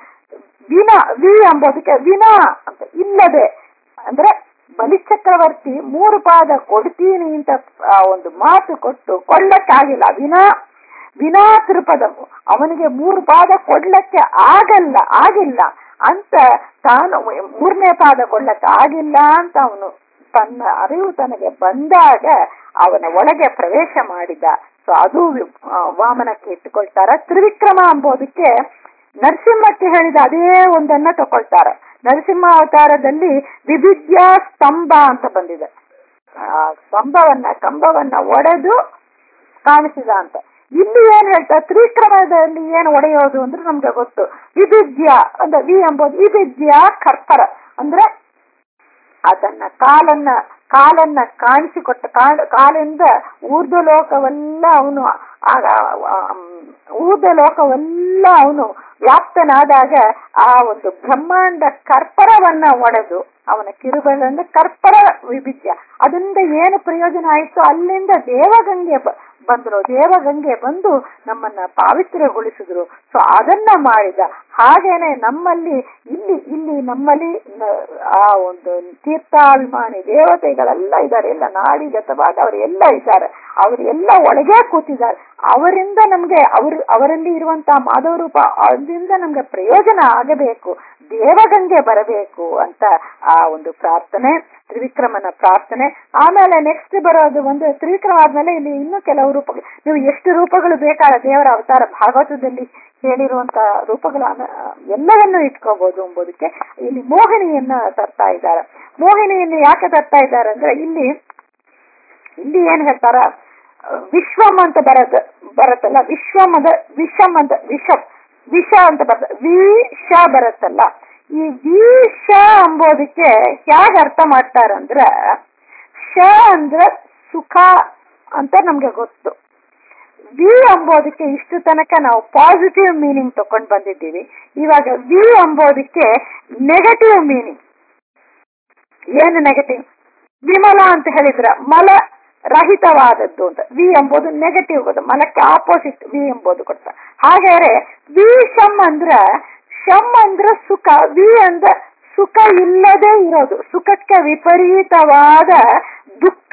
ವಿನ ವಿ ಎಂಬುದಕ್ಕೆ ವಿನ ಅಂತ ಇಲ್ಲದೆ ಅಂದ್ರೆ ಬಲಿಚಕ್ರವರ್ತಿ ಮೂರು ಪಾದ ಕೊಡ್ತೀನಿ ಅಂತ ಆ ಒಂದು ಮಾತು ಕೊಟ್ಟು ಕೊಳ್ಳಕ್ಕಾಗಿಲ್ಲ ವಿನಾ ವಿನಾ ತಿರುಪದ ಅವನಿಗೆ ಮೂರು ಪಾದ ಕೊಡ್ಲಕ್ಕೆ ಆಗಲ್ಲ ಆಗಿಲ್ಲ ಅಂತ ತಾನು ಮೂರನೇ ಪಾದ ಕೊಡ್ಲಕ್ಕೆ ಆಗಿಲ್ಲ ಅಂತ ಅವನು ತನ್ನ ಅರಿವು ತನಗೆ ಬಂದಾಗ ಅವನ ಒಳಗೆ ಪ್ರವೇಶ ಮಾಡಿದ ಸೊ ಅದು ವಿ- ಆ, ವಾಮನಕ್ಕೆ ಇಟ್ಟುಕೊಳ್ತಾರ ತ್ರಿವಿಕ್ರಮ ಎಂಬುದಕ್ಕೆ ನರಸಿಂಹಕ್ಕೆ ಹೇಳಿದ ಅದೇ ಒಂದನ್ನ ತಗೊಳ್ತಾರೆ ನರಸಿಂಹ ಅವತಾರದಲ್ಲಿ ವಿವಿದ್ಯಾ ಸ್ತಂಭ ಅಂತ ಬಂದಿದೆ ಆ ಸ್ತಂಭವನ್ನ ಕಂಬವನ್ನ ಒಡೆದು ಕಾಣಿಸಿದ ಅಂತ ಇಲ್ಲಿ ಏನ್ ಹೇಳ್ತಾರೆ ತ್ರಿಕ್ರಮದಲ್ಲಿ ಏನ್ ಒಡೆಯೋದು ಅಂದ್ರೆ ನಮ್ಗೆ ಗೊತ್ತು ವಿಭಿಜ್ಯ ಅಂದ್ರೆ ವಿ ಎಂಬುದು ವಿಭಿಜ್ಯ ಕರ್ಪರ ಅಂದ್ರೆ ಅದನ್ನ ಕಾಲನ್ನ ಕಾಲನ್ನ ಕಾಣಿಸಿಕೊಟ್ಟ ಕಾಲ ಕಾಲಿಂದ ಊರ್ಧ್ವ ಲೋಕವೆಲ್ಲ ಅವನು ಊರ್ಧ್ವ ಲೋಕವೆಲ್ಲ ಅವನು ವ್ಯಾಪ್ತನಾದಾಗ ಆ ಒಂದು ಬ್ರಹ್ಮಾಂಡ ಕರ್ಪರವನ್ನ ಒಡೆದು ಅವನ ಕಿರುಬೆರಳಿಂದ ಕರ್ಪರ ವಿಭಿಜ್ಯ ಅದರಿಂದ ಏನು ಪ್ರಯೋಜನ ಆಯಿತು ಅಲ್ಲಿಂದ ದೇವಗಂಗೆ ಬ- ಬಂದ್ರು ದೇವಗಂಗೆ ಬಂದು ನಮ್ಮನ್ನ ಪಾವಿತ್ರ್ಯಗೊಳಿಸಿದ್ರು ಸೊ ಅದನ್ನ ಮಾಡಿದ ಹಾಗೇನೆ ನಮ್ಮಲ್ಲಿ ಇಲ್ಲಿ ಇಲ್ಲಿ ನಮ್ಮಲ್ಲಿ ನ- ಆ ಒಂದು ತೀರ್ಥಾಭಿಮಾನಿ ದೇವತೆಗಳೆಲ್ಲ ಇದ್ದಾರೆ ಎಲ್ಲ ನಾಡಿ ಗತವಾಗ ಅವರು ಎಲ್ಲ ಇದ್ದಾರೆ ಅವರು ಎಲ್ಲ ಒಳಗೆ ಕೂತಿದ್ದಾರೆ ಅವರಿಂದ ನಮ್ಗೆ ಅವರು ಅವರಲ್ಲಿ ಇರುವಂತಹ ಮಾಧವ ರೂಪ ಅದರಿಂದ ನಮ್ಗೆ ಪ್ರಯೋಜನ ಆಗಬೇಕು ದೇವಗಂಗೆ ಬರಬೇಕು ಅಂತ ಆ ಒಂದು ಪ್ರಾರ್ಥನೆ ತ್ರಿವಿಕ್ರಮನ ಪ್ರಾರ್ಥನೆ ಆಮೇಲೆ ನೆಕ್ಸ್ಟ್ ಬರೋದು ಒಂದು ತ್ರಿವಿಕ್ರಮ ಆದ್ಮೇಲೆ ಇಲ್ಲಿ ಇನ್ನೂ ಕೆಲವು ರೂಪಗಳು ನೀವು ಎಷ್ಟು ರೂಪಗಳು ಬೇಕಾದ ದೇವರ ಅವತಾರ ಭಾಗವತದಲ್ಲಿ ಹೇಳಿರುವಂತ ರೂಪಗಳ ಎಲ್ಲವನ್ನೂ ಇಟ್ಕೋಬಹುದು ಎಂಬುದಕ್ಕೆ ಇಲ್ಲಿ ಮೋಹಿನಿಯನ್ನ ತರ್ತಾ ಇದ್ದಾರೆ ಮೋಹಿನಿಯನ್ನು ಯಾಕೆ ತರ್ತಾ ಇದ್ದಾರೆ ಅಂದ್ರೆ ಇಲ್ಲಿ ಇಲ್ಲಿ ಏನ್ ಹೇಳ್ತಾರ ವಿಶ್ವಂ ಅಂತ ಬರತ್ತ ಬರತ್ತಲ್ಲ ವಿಶ್ವಮದ ವಿಷಮ್ ಅಂತ ವಿಷ ವಿಷ ಅಂತ ಬರತ್ತ ವಿಷ ಬರತ್ತಲ್ಲ ಈ ವಿಷ ಅಂಬೋದಕ್ಕೆ ಹೇಗೆ ಅರ್ಥ ಮಾಡ್ತಾರಂದ್ರ ಶ ಅಂದ್ರ ಸುಖ ಅಂತ ನಮ್ಗೆ ಗೊತ್ತು ವಿ ಅಂಬೋದಕ್ಕೆ ಇಷ್ಟು ತನಕ ನಾವು ಪಾಸಿಟಿವ್ ಮೀನಿಂಗ್ ತಕೊಂಡ್ ಬಂದಿದ್ದೀವಿ ಇವಾಗ ವಿ ಅಂಬೋದಕ್ಕೆ ನೆಗೆಟಿವ್ ಮೀನಿಂಗ್ ಏನು ನೆಗೆಟಿವ್ ವಿಮಲ ಅಂತ ಹೇಳಿದ್ರ ಮಲ ರಹಿತವಾದದ್ದು ಅಂತ ವಿ ಎಂಬುದು ನೆಗೆಟಿವ್ ಗೊತ್ತು ಮಲಕ್ಕೆ ಆಪೋಸಿಟ್ ವಿ ಎಂಬುದು ಕೊಡ್ತ ಹಾಗಾದ್ರೆ ವಿ ಶಮ್ ಅಂದ್ರ ಶಮ್ ಅಂದ್ರ ಸುಖ ವಿ ಅಂದ್ರ ಸುಖ ಇಲ್ಲದೆ ಇರೋದು ಸುಖಕ್ಕೆ ವಿಪರೀತವಾದ ದುಃಖ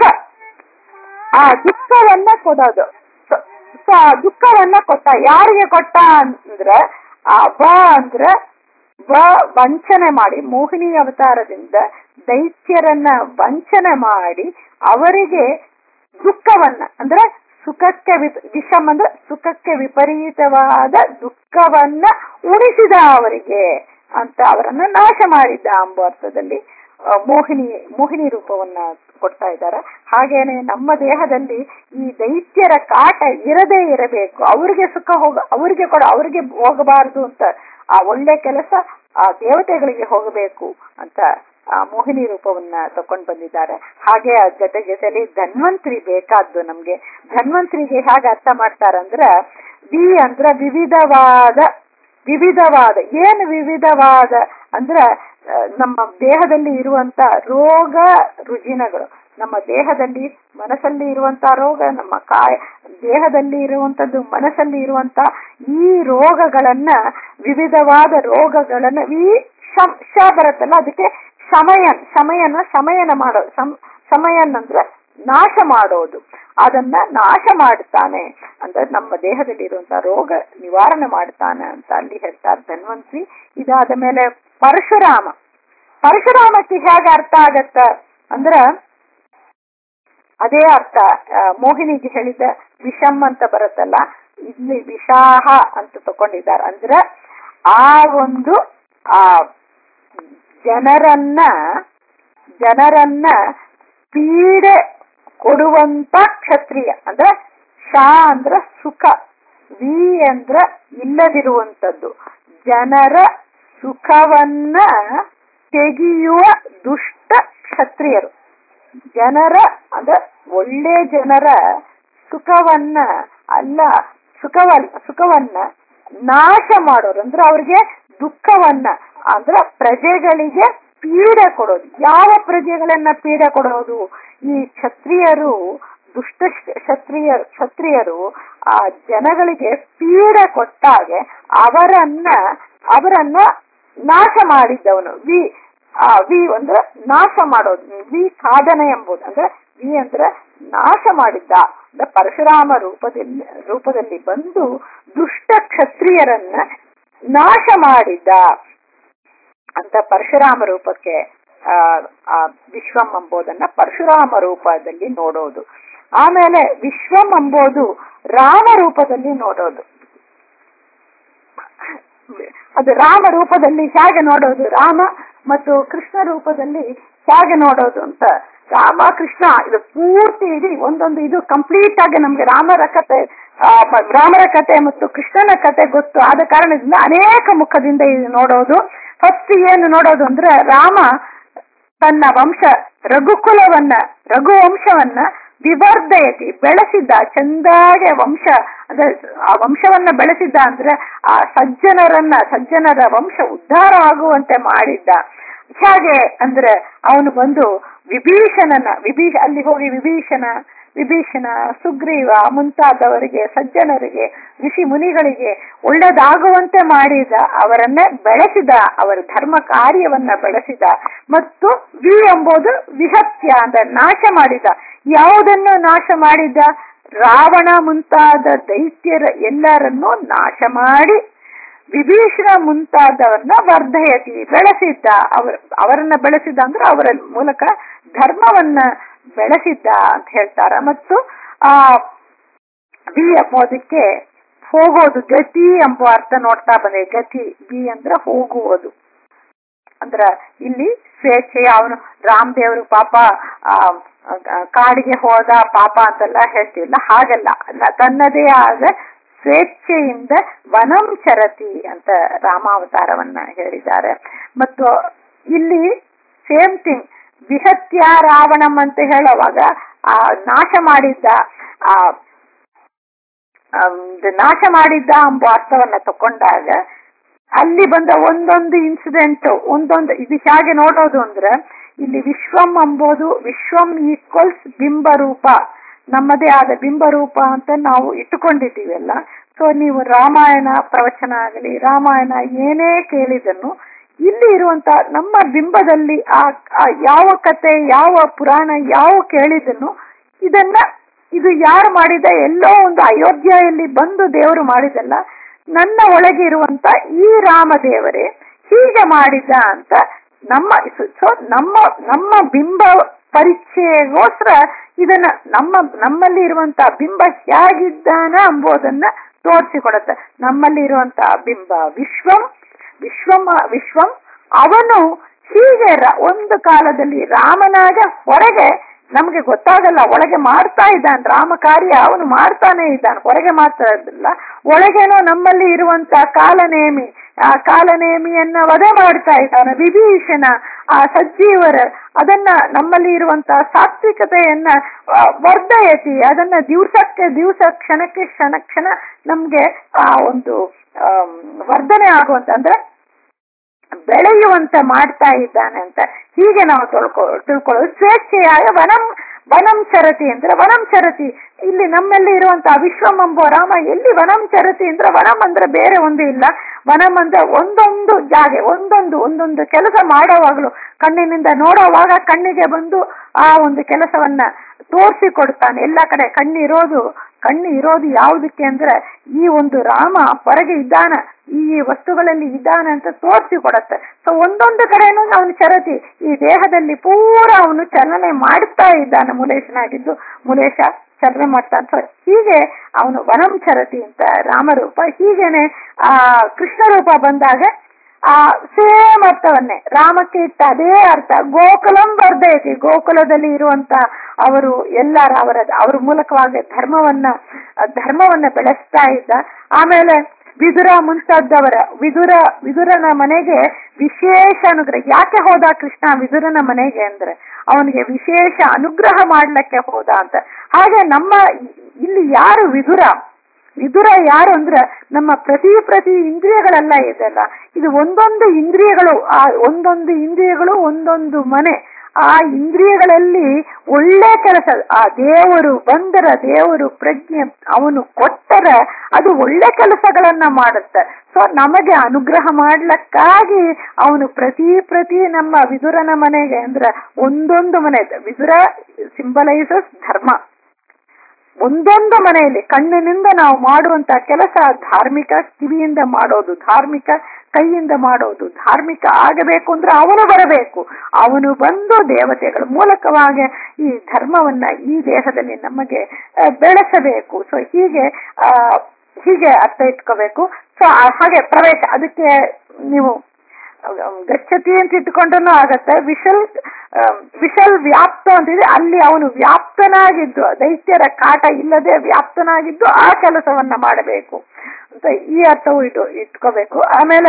ಆ ದುಃಖವನ್ನ ಕೊಡೋದು ಸೊ ಸೊ ಆ ದುಃಖವನ್ನ ಕೊಟ್ಟ ಯಾರಿಗೆ ಕೊಟ್ಟ ಅಂದ್ರೆ ಆ ವ ಅಂದ್ರೆ ವ ವಂಚನೆ ಮಾಡಿ ಮೋಹಿನಿ ಅವತಾರದಿಂದ ದೈತ್ಯರನ್ನ ವಂಚನೆ ಮಾಡಿ ಅವರಿಗೆ ದುಃಖವನ್ನ ಅಂದ್ರೆ ಸುಖಕ್ಕೆ ವಿಪ ವಿಷಮ್ ಅಂದ್ರೆ ಸುಖಕ್ಕೆ ವಿಪರೀತವಾದ ದುಃಖವನ್ನ ಉಣಿಸಿದ ಅವರಿಗೆ ಅಂತ ಅವರನ್ನ ನಾಶ ಮಾಡಿದ್ದ ಎಂಬ ಅರ್ಥದಲ್ಲಿ ಆ, ಮೋಹಿನಿ ಮೋಹಿನಿ ರೂಪವನ್ನ ಕೊಡ್ತಾ ಇದ್ದಾರೆ ಹಾಗೇನೆ ನಮ್ಮ ದೇಹದಲ್ಲಿ ಈ ದೈತ್ಯರ ಕಾಟ ಇರದೇ ಇರಬೇಕು ಅವ್ರಿಗೆ ಸುಖ ಹೋಗ ಅವ್ರಿಗೆ ಕೊಡ ಅವ್ರಿಗೆ ಹೋಗಬಾರದು ಅಂತ ಆ ಒಳ್ಳೆ ಕೆಲಸ ಆ ದೇವತೆಗಳಿಗೆ ಹೋಗಬೇಕು ಅಂತ ಆ ಮೋಹಿನಿ ರೂಪವನ್ನ ತಕೊಂಡ್ ಬಂದಿದ್ದಾರೆ ಹಾಗೆ ಆ ಜೊತೆ ಜೊತೆಲಿ ಧನ್ವಂತ್ರಿ ಬೇಕಾದ್ದು ನಮ್ಗೆ ಧನ್ವಂತ್ರಿಗೆ ಹೇಗೆ ಅರ್ಥ ಮಾಡ್ತಾರಂದ್ರ ವಿ ಅಂದ್ರ ವಿವಿಧವಾದ ವಿವಿಧವಾದ ಏನು ವಿವಿಧವಾದ ಅಂದ್ರ ಆ, ನಮ್ಮ ದೇಹದಲ್ಲಿ ಇರುವಂತ ರೋಗ ರುಜಿನಗಳು ನಮ್ಮ ದೇಹದಲ್ಲಿ ಮನಸ್ಸಲ್ಲಿ ಇರುವಂತ ರೋಗ ನಮ್ಮ ಕಾಯ ದೇಹದಲ್ಲಿ ಇರುವಂತದ್ದು ಮನಸ್ಸಲ್ಲಿ ಇರುವಂತ ಈ ರೋಗಗಳನ್ನ ವಿವಿಧವಾದ ರೋಗಗಳನ್ನ ಈ ಶಮ್ ಶ ಬರುತ್ತಲ್ಲ ಅದಕ್ಕೆ ಶಮಯನ್ ಶಮಯನ ಶಮಯನ ಮಾಡೋದು ಸಮ್ ಶಮಯನ್ ಅಂದ್ರೆ ನಾಶ ಮಾಡೋದು ಅದನ್ನ ನಾಶ ಮಾಡುತ್ತಾನೆ ಅಂದ್ರೆ ನಮ್ಮ ದೇಹದಲ್ಲಿ ಇರುವಂತಹ ರೋಗ ನಿವಾರಣೆ ಮಾಡ್ತಾನೆ ಅಂತ ಅಲ್ಲಿ ಹೇಳ್ತಾರೆ ಧನ್ವಂತ್ರಿ ಇದಾದ ಮೇಲೆ ಪರಶುರಾಮ ಪರಶುರಾಮಕ್ಕೆ ಹೇಗೆ ಅರ್ಥ ಆಗತ್ತ ಅಂದ್ರ ಅದೇ ಅರ್ಥ ಆ, ಮೋಹಿನಿಗೆ ಹೇಳಿದ ವಿಷಮ್ ಅಂತ ಬರುತ್ತಲ್ಲ ಇಲ್ಲಿ ವಿಷಾಹ ಅಂತ ತಕೊಂಡಿದ್ದಾರೆ ಅಂದ್ರೆ ಆ ಒಂದು ಆ ಜನರನ್ನ ಜನರನ್ನ ಪೀಡೆ ಕೊಡುವಂತ ಕ್ಷತ್ರಿಯ ಅಂದ್ರೆ ಶಾ ಅಂದ್ರ ಸುಖ ವಿ ಅಂದ್ರ ಇಲ್ಲದಿರುವಂತದ್ದು ಜನರ ಸುಖವನ್ನ ತೆಗೆಯುವ ದುಷ್ಟ ಕ್ಷತ್ರಿಯರು ಜನರ ಅಂದ್ರೆ ಒಳ್ಳೆ ಜನರ ಸುಖವನ್ನ ಅಲ್ಲ ಸುಖವಲ್ಲ ಸುಖವನ್ನ ನಾಶ ಮಾಡೋರು ಅಂದ್ರೆ ಅವ್ರಿಗೆ ದುಃಖವನ್ನ ಅಂದ್ರೆ ಪ್ರಜೆಗಳಿಗೆ ಪೀಡೆ ಕೊಡೋದು ಯಾವ ಪ್ರಜೆಗಳನ್ನ ಪೀಡೆ ಕೊಡೋದು ಈ ಕ್ಷತ್ರಿಯರು ದುಷ್ಟ ಕ್ಷತ್ರಿಯ ಕ್ಷತ್ರಿಯರು ಆ ಜನಗಳಿಗೆ ಪೀಡೆ ಕೊಟ್ಟಾಗೆ ಅವರನ್ನ ಅವರನ್ನ ನಾಶ ಮಾಡಿದ್ದವನು ವಿ ಆ ವಿ ಅಂದ್ರೆ ನಾಶ ಮಾಡೋದು ವಿ ಸಾಧನೆ ಎಂಬುದು ಅಂದ್ರೆ ವಿ ಅಂದ್ರೆ ನಾಶ ಮಾಡಿದ್ದ ಅಂದ್ರೆ ಪರಶುರಾಮ ರೂಪದಲ್ಲಿ ರೂಪದಲ್ಲಿ ಬಂದು ದುಷ್ಟ ಕ್ಷತ್ರಿಯರನ್ನ ನಾಶ ಮಾಡಿದ್ದ ಅಂತ ಪರಶುರಾಮ ರೂಪಕ್ಕೆ ಆ ಆ ವಿಶ್ವಂ ಎಂಬುದನ್ನ ಪರಶುರಾಮ ರೂಪದಲ್ಲಿ ನೋಡೋದು ಆಮೇಲೆ ವಿಶ್ವಂ ಎಂಬುದು ರಾಮ ರೂಪದಲ್ಲಿ ನೋಡೋದು ಅದು ರಾಮ ರೂಪದಲ್ಲಿ ಹೇಗೆ ನೋಡೋದು ರಾಮ ಮತ್ತು ಕೃಷ್ಣ ರೂಪದಲ್ಲಿ ಹೇಗೆ ನೋಡೋದು ಅಂತ ರಾಮ ಕೃಷ್ಣ ಇದು ಪೂರ್ತಿ ಇಡೀ ಒಂದೊಂದು ಇದು ಕಂಪ್ಲೀಟ್ ಆಗಿ ನಮ್ಗೆ ರಾಮರ ಕತೆ ಆ, ಮ- ರಾಮರ ಕತೆ ಮತ್ತು ಕೃಷ್ಣನ ಕತೆ ಗೊತ್ತು ಆದ ಕಾರಣದಿಂದ ಅನೇಕ ಮುಖದಿಂದ ಇದು ನೋಡೋದು ಫಸ್ಟ್ ಏನು ನೋಡೋದು ಅಂದ್ರೆ ರಾಮ ತನ್ನ ವಂಶ ರಘುಕುಲವನ್ನ ರಘುವಂಶವನ್ನ ವಿವರ್ಧಯತಿ ಬೆಳೆಸಿದ್ದ ಚಂದಾಗೆ ವಂಶ ಅಂದ್ರೆ ಆ ವಂಶವನ್ನ ಬೆಳೆಸಿದ್ದ ಅಂದ್ರೆ ಆ ಸಜ್ಜನರನ್ನ ಸಜ್ಜನರ ವಂಶ ಉದ್ಧಾರ ಆಗುವಂತೆ ಮಾಡಿದ್ದ ಹೇಗೆ ಅಂದ್ರೆ ಅವನು ಬಂದು ವಿಭೀಷಣನ ವಿಭೀಷ ಅಲ್ಲಿ ಹೋಗಿ ವಿಭೀಷಣ ವಿಭೀಷಣ ಸುಗ್ರೀವ ಮುಂತಾದವರಿಗೆ ಸಜ್ಜನರಿಗೆ ಋಷಿ ಮುನಿಗಳಿಗೆ ಒಳ್ಳೆದಾಗುವಂತೆ ಮಾಡಿದ ಅವರನ್ನ ಬೆಳೆಸಿದ ಅವರ ಧರ್ಮ ಕಾರ್ಯವನ್ನ ಬೆಳೆಸಿದ ಮತ್ತು ವಿ ಎಂಬುದು ವಿಹತ್ಯ ಅಂದ್ರೆ ನಾಶ ಮಾಡಿದ ಯಾವುದನ್ನು ನಾಶ ಮಾಡಿದ ರಾವಣ ಮುಂತಾದ ದೈತ್ಯರ ಎಲ್ಲರನ್ನೂ ನಾಶ ಮಾಡಿ ವಿಭೀಷಣ ಮುಂತಾದವರನ್ನ ವರ್ಧಯತಿ ಬೆಳೆಸಿದ್ದ ಅವರ ಅವರನ್ನ ಬೆಳೆಸಿದ್ದ ಅಂದ್ರೆ ಅವರ ಮೂಲಕ ಧರ್ಮವನ್ನ ಬೆಳೆಸಿದ್ದ ಅಂತ ಹೇಳ್ತಾರ ಮತ್ತು ಆ ಬಿ ಎಂಬುದಕ್ಕೆ ಹೋಗೋದು ಗತಿ ಎಂಬ ಅರ್ಥ ನೋಡ್ತಾ ಬಂದೆ ಗತಿ ಬಿ ಅಂದ್ರೆ ಹೋಗುವುದು ಅಂದ್ರ ಇಲ್ಲಿ ಸ್ವೇಚ್ಛೆ ಅವನು ರಾಮದೇವರು ಪಾಪ ಆ, ಆ, ಕಾಡಿಗೆ ಹೋದ ಪಾಪ ಅಂತೆಲ್ಲ ಹೇಳ್ತಿಲ್ಲ ಹಾಗಲ್ಲ ಅಲ್ಲ ತನ್ನದೇ ಆದ ಸ್ವೇಚ್ಛೆಯಿಂದ ವನಂ ಚರತಿ ಅಂತ ರಾಮಾವತಾರವನ್ನ ಹೇಳಿದ್ದಾರೆ ಮತ್ತು ಇಲ್ಲಿ ಸೇಮ್ ಥಿಂಗ್ ವಿಹತ್ಯ ರಾವಣಂ ಅಂತ ಹೇಳುವಾಗ ಆ ನಾಶ ಮಾಡಿದ್ದ ಆ ಆ, ಒಂದು ನಾಶ ಮಾಡಿದ್ದ ಎಂಬ ಅರ್ಥವನ್ನ ತಕೊಂಡಾಗ ಅಲ್ಲಿ ಬಂದ ಒಂದೊಂದು ಇನ್ಸಿಡೆಂಟ್ ಒಂದೊಂದು ಇದು ಹೇಗೆ ನೋಡೋದು ಅಂದ್ರೆ ಇಲ್ಲಿ ವಿಶ್ವಂ ಎಂಬುದು ವಿಶ್ವಂ ಈಕ್ವಲ್ಸ್ ಬಿಂಬರೂಪ ನಮ್ಮದೇ ಆದ ಬಿಂಬರೂಪ ಅಂತ ನಾವು ಇಟ್ಟುಕೊಂಡಿದ್ದೀವಲ್ಲ ಸೊ ನೀವು ರಾಮಾಯಣ ಪ್ರವಚನ ಆಗಲಿ ರಾಮಾಯಣ ಏನೇ ಕೇಳಿದನು ಇಲ್ಲಿ ಇರುವಂತ ನಮ್ಮ ಬಿಂಬದಲ್ಲಿ ಆ ಆ ಯಾವ ಕತೆ ಯಾವ ಪುರಾಣ ಯಾವ ಕೇಳಿದನು ಇದನ್ನ ಇದು ಯಾರು ಮಾಡಿದ ಎಲ್ಲೋ ಒಂದು ಅಯೋಧ್ಯೆಯಲ್ಲಿ ಬಂದು ದೇವರು ಮಾಡಿದಲ್ಲ ನನ್ನ ಒಳಗೆ ಇರುವಂತ ಈ ರಾಮದೇವರೇ ಹೀಗೆ ಮಾಡಿದ ಅಂತ ನಮ್ಮ ಸೊ ನಮ್ಮ ನಮ್ಮ ಬಿಂಬ ಪರಿಚಯಗೋಸ್ಕರ ಇದನ್ನ ನಮ್ಮ ನಮ್ಮಲ್ಲಿ ಇರುವಂತ ಬಿಂಬ ಹೇಗಿದ್ದಾನ ಎಂಬುದನ್ನ ತೋರಿಸಿಕೊಡುತ್ತೆ ನಮ್ಮಲ್ಲಿ ಇರುವಂತ ಬಿಂಬ ವಿಶ್ವಂ ವಿಶ್ವಂ ವಿಶ್ವಂ ಅವನು ಹೀಗೆ ರ- ಒಂದು ಕಾಲದಲ್ಲಿ ರಾಮನಾಗ ಹೊರಗೆ ನಮ್ಗೆ ಗೊತ್ತಾಗಲ್ಲ ಒಳಗೆ ಮಾಡ್ತಾ ಇದ್ದಾನೆ ರಾಮ ಕಾರ್ಯ ಅವನು ಮಾಡ್ತಾನೆ ಇದ್ದಾನೆ ಹೊರಗೆ ಮಾಡ್ತಾ ಇದ್ದಿಲ್ಲ ಒಳಗೇನೋ ನಮ್ಮಲ್ಲಿ ಇರುವಂತ ಕಾಲನೇಮಿ ಆ ಕಾಲನೇಮಿಯನ್ನ ವಧೆ ಮಾಡ್ತಾ ಇದ್ದಾನೆ ವಿಭೀಷಣ ಆ ಸಜ್ಜೀವರ ಅದನ್ನ ನಮ್ಮಲ್ಲಿ ಇರುವಂತ ಸಾತ್ವಿಕತೆಯನ್ನ ಆ, ವರ್ಧಯತಿ ಅದನ್ನ ದಿವಸಕ್ಕೆ ದಿವಸ ಕ್ಷಣಕ್ಕೆ ಕ್ಷಣ ಕ್ಷಣ ನಮ್ಗೆ ಆ ಒಂದು ಆಮ್, ವರ್ಧನೆ ಆಗುವಂತ ಅಂದ್ರೆ ಬೆಳೆಯುವಂತ ಮಾಡ್ತಾ ಇದ್ದಾನೆ ಅಂತ ಹೀಗೆ ನಾವು ತಿಳ್ಕೊ ತಿಳ್ಕೊಳ್ಳೋದು ಸ್ವೇಚ್ಛೆಯಾಗ ವನಂ ವನಂ ಚರತಿ ಅಂದ್ರೆ ವನಂ ಚರತಿ ಇಲ್ಲಿ ನಮ್ಮಲ್ಲಿ ಇರುವಂತ ವಿಶ್ವಂ ಎಂಬ ರಾಮ ಎಲ್ಲಿ ವನಂ ಚರತಿ ಅಂದ್ರೆ ವನಂ ಅಂದ್ರೆ ಬೇರೆ ಒಂದು ಇಲ್ಲ ವನಂ ಅಂದ್ರೆ ಒಂದೊಂದು ಜಾಗೆ ಒಂದೊಂದು ಒಂದೊಂದು ಕೆಲಸ ಮಾಡೋವಾಗ್ಲು ಕಣ್ಣಿನಿಂದ ನೋಡೋವಾಗ ಕಣ್ಣಿಗೆ ಬಂದು ಆ ಒಂದು ಕೆಲಸವನ್ನ ತೋರಿಸಿ ಕೊಡ್ತಾನೆ ಎಲ್ಲ ಕಡೆ ಕಣ್ಣಿರೋದು ಕಣ್ಣು ಇರೋದು ಯಾವುದಕ್ಕೆ ಅಂದ್ರೆ ಈ ಒಂದು ರಾಮ ಹೊರಗೆ ಇದ್ದಾನ ಈ ವಸ್ತುಗಳಲ್ಲಿ ಇದ್ದಾನೆ ಅಂತ ತೋರಿಸಿ ಕೊಡತ್ತೆ ಸೊ ಒಂದೊಂದು ಕಡೆನೂ ಅವನು ಚರತಿ ಈ ದೇಹದಲ್ಲಿ ಪೂರ ಅವನು ಚಲನೆ ಮಾಡ್ತಾ ಇದ್ದಾನೆ ಮುಲೇಶನಾಗಿದ್ದು ಮುಲೇಶ ಚಲನೆ ಮಾಡ್ತಾನೆ ಸೊ ಹೀಗೆ ಅವನು ವನಂ ಚರತಿ ಅಂತ ರಾಮರೂಪ ಹೀಗೇನೆ ಆ ಕೃಷ್ಣ ರೂಪ ಬಂದಾಗ ಆ ಸೇಮ್ ಅರ್ಥವನ್ನೇ ರಾಮಕ್ಕೆ ಇಟ್ಟ ಅದೇ ಅರ್ಥ ಗೋಕುಲಂ ವರ್ಧಯತಿ ಗೋಕುಲದಲ್ಲಿ ಇರುವಂತ ಅವರು ಎಲ್ಲರ ಅವರ ಅವ್ರ ಮೂಲಕವಾಗಿ ಧರ್ಮವನ್ನ ಧರ್ಮವನ್ನ ಬೆಳೆಸ್ತಾ ಇದ್ದ ಆಮೇಲೆ ವಿದುರ ಮುಂತಾದವರ ವಿದುರ ವಿದುರನ ಮನೆಗೆ ವಿಶೇಷ ಅನುಗ್ರಹ ಯಾಕೆ ಹೋದ ಕೃಷ್ಣ ವಿದುರನ ಮನೆಗೆ ಅಂದ್ರೆ ಅವನಿಗೆ ವಿಶೇಷ ಅನುಗ್ರಹ ಮಾಡ್ಲಿಕ್ಕೆ ಹೋದ ಅಂತ ಹಾಗೆ ನಮ್ಮ ಇಲ್ಲಿ ಯಾರು ವಿದುರ ವಿದುರ ಯಾರು ಅಂದ್ರೆ ನಮ್ಮ ಪ್ರತಿ ಪ್ರತಿ ಇಂದ್ರಿಯಗಳೆಲ್ಲ ಇದೆಲ್ಲ ಇದು ಒಂದೊಂದು ಇಂದ್ರಿಯಗಳು ಆ ಒಂದೊಂದು ಇಂದ್ರಿಯಗಳು ಒಂದೊಂದು ಮನೆ ಆ ಇಂದ್ರಿಯಗಳಲ್ಲಿ ಒಳ್ಳೆ ಕೆಲಸ ಆ ದೇವರು ಬಂದರ ದೇವರು ಪ್ರಜ್ಞೆ ಅವನು ಕೊಟ್ಟರ ಅದು ಒಳ್ಳೆ ಕೆಲಸಗಳನ್ನ ಮಾಡುತ್ತೆ ಸೊ ನಮಗೆ ಅನುಗ್ರಹ ಮಾಡ್ಲಕ್ಕಾಗಿ ಅವನು ಪ್ರತಿ ಪ್ರತಿ ನಮ್ಮ ವಿದುರನ ಮನೆಗೆ ಅಂದ್ರೆ ಒಂದೊಂದು ಮನೆ ವಿದುರ ಸಿಂಬಲೈಸಸ್ ಧರ್ಮ ಒಂದೊಂದು ಮನೆಯಲ್ಲಿ ಕಣ್ಣಿನಿಂದ ನಾವು ಮಾಡುವಂತ ಕೆಲಸ ಧಾರ್ಮಿಕ ಕಿವಿಯಿಂದ ಮಾಡೋದು ಧಾರ್ಮಿಕ ಕೈಯಿಂದ ಮಾಡೋದು ಧಾರ್ಮಿಕ ಆಗಬೇಕು ಅಂದ್ರೆ ಅವನು ಬರಬೇಕು ಅವನು ಬಂದು ದೇವತೆಗಳ ಮೂಲಕವಾಗಿ ಈ ಧರ್ಮವನ್ನ ಈ ದೇಹದಲ್ಲಿ ನಮಗೆ ಆ, ಬೆಳೆಸಬೇಕು ಸೊ ಹೀಗೆ ಆ ಹೀಗೆ ಅರ್ಥ ಇಟ್ಕೋಬೇಕು ಸೊ ಹಾಗೆ ಪ್ರವೇಶ ಅದಕ್ಕೆ ನೀವು ಗಚ್ಚತಿ ಅಂತ ಇಟ್ಕೊಂಡ್ರೂ ಆಗತ್ತೆ ವಿಶಲ್ ಆ, ವಿಶಲ್ ವ್ಯಾಪ್ತ ಅಂತಿದೆ ಅಲ್ಲಿ ಅವನು ವ್ಯಾಪ್ತನಾಗಿದ್ದು ದೈತ್ಯರ ಕಾಟ ಇಲ್ಲದೆ ವ್ಯಾಪ್ತನಾಗಿದ್ದು ಆ ಕೆಲಸವನ್ನ ಮಾಡಬೇಕು ಅಂತ ಈ ಅರ್ಥವು ಇಟ್ಟು ಇಟ್ಕೋಬೇಕು ಆಮೇಲೆ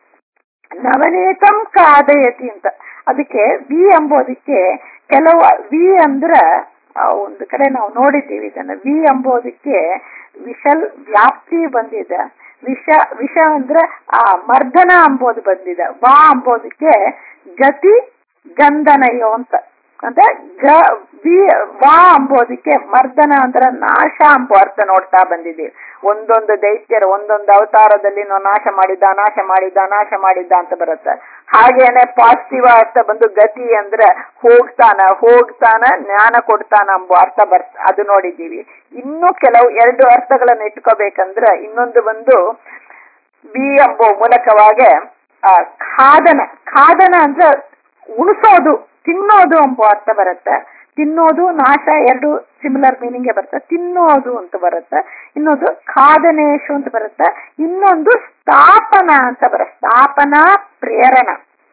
ನವನೀತಂ ಕಾದಯತಿ ಅಂತ ಅದಕ್ಕೆ ವಿ ಎಂಬುದಕ್ಕೆ ಕೆಲವು ವಿ ಅಂದ್ರ ಆ, ಒಂದು ಕಡೆ ನಾವು ನೋಡಿದ್ದೀವಿ ಇದನ್ನ ವಿ ಎಂಬುದಕ್ಕೆ ವಿಶಲ್ ವ್ಯಾಪ್ತಿ ಬಂದಿದೆ ವಿಷ ವಿಷ ಅಂದ್ರೆ ಆ ಮರ್ದನ ಅಂಬೋದು ಬಂದಿದೆ ವಾ ಅಂಬೋದಕ್ಕೆ ಗತಿ ಗಂಧನಯೋ ಅಂತ ಅಂದ್ರೆ ಗ ವಿ ವಾ ಅಂಬೋದಕ್ಕೆ ಮರ್ದನ ಅಂದ್ರೆ ನಾಶ ಅಂಬೋ ಅರ್ಥ ನೋಡ್ತಾ ಬಂದಿದ್ದೀವಿ ಒಂದೊಂದು ದೈತ್ಯರು ಒಂದೊಂದು ಅವತಾರದಲ್ಲಿ ನಾವು ನಾಶ ಮಾಡಿದ್ದ ನಾಶ ಮಾಡಿದ್ದ ನಾಶ ಮಾಡಿದ್ದ ಅಂತ ಬರುತ್ತೆ ಹಾಗೇನೆ ಪಾಸಿಟಿವ್ ಅರ್ಥ ಬಂದು ಗತಿ ಅಂದ್ರೆ ಹೋಗ್ತಾನ ಹೋಗ್ತಾನ ಜ್ಞಾನ ಕೊಡ್ತಾನ ಎಂಬ ಅರ್ಥ ಬರ್ತ ಅದು ನೋಡಿದ್ದೀವಿ ಇನ್ನು ಕೆಲವು ಎರಡು ಅರ್ಥಗಳನ್ನ ಇಟ್ಕೋಬೇಕಂದ್ರೆ ಇನ್ನೊಂದು ಬಂದು ಬಿ ಎಂಬೋ ಮೂಲಕವಾಗಿ ಆ ಖಾದನ ಖಾದನ ಅಂದ್ರೆ ಉಣಿಸೋದು ತಿನ್ನೋದು ಎಂಬ ಅರ್ಥ ಬರುತ್ತೆ ತಿನ್ನೋದು ನಾಶ ಎರಡು ಸಿಮಿಲರ್ ಮೀನಿಂಗ್ ಬರುತ್ತೆ ತಿನ್ನೋದು ಅಂತ ಬರುತ್ತೆ ಇನ್ನೊಂದು ಖಾದನೇಶು ಅಂತ ಬರುತ್ತೆ ಇನ್ನೊಂದು ಸ್ಥಾಪನ ಅಂತ ಬರುತ್ತೆ ಸ್ಥಾಪನಾ ಪ್ರೇರಣ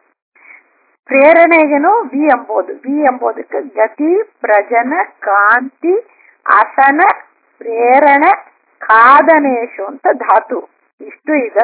ಪ್ರೇರಣೆಗೇನು ವಿ ಎಂಬುದು ವಿ ಎಂಬುದಕ್ಕೆ ಗತಿ ಪ್ರಜನ ಕಾಂತಿ ಆಸನ ಪ್ರೇರಣ ಖಾದನೇಶು ಅಂತ ಧಾತು ಇಷ್ಟು ಇದೆ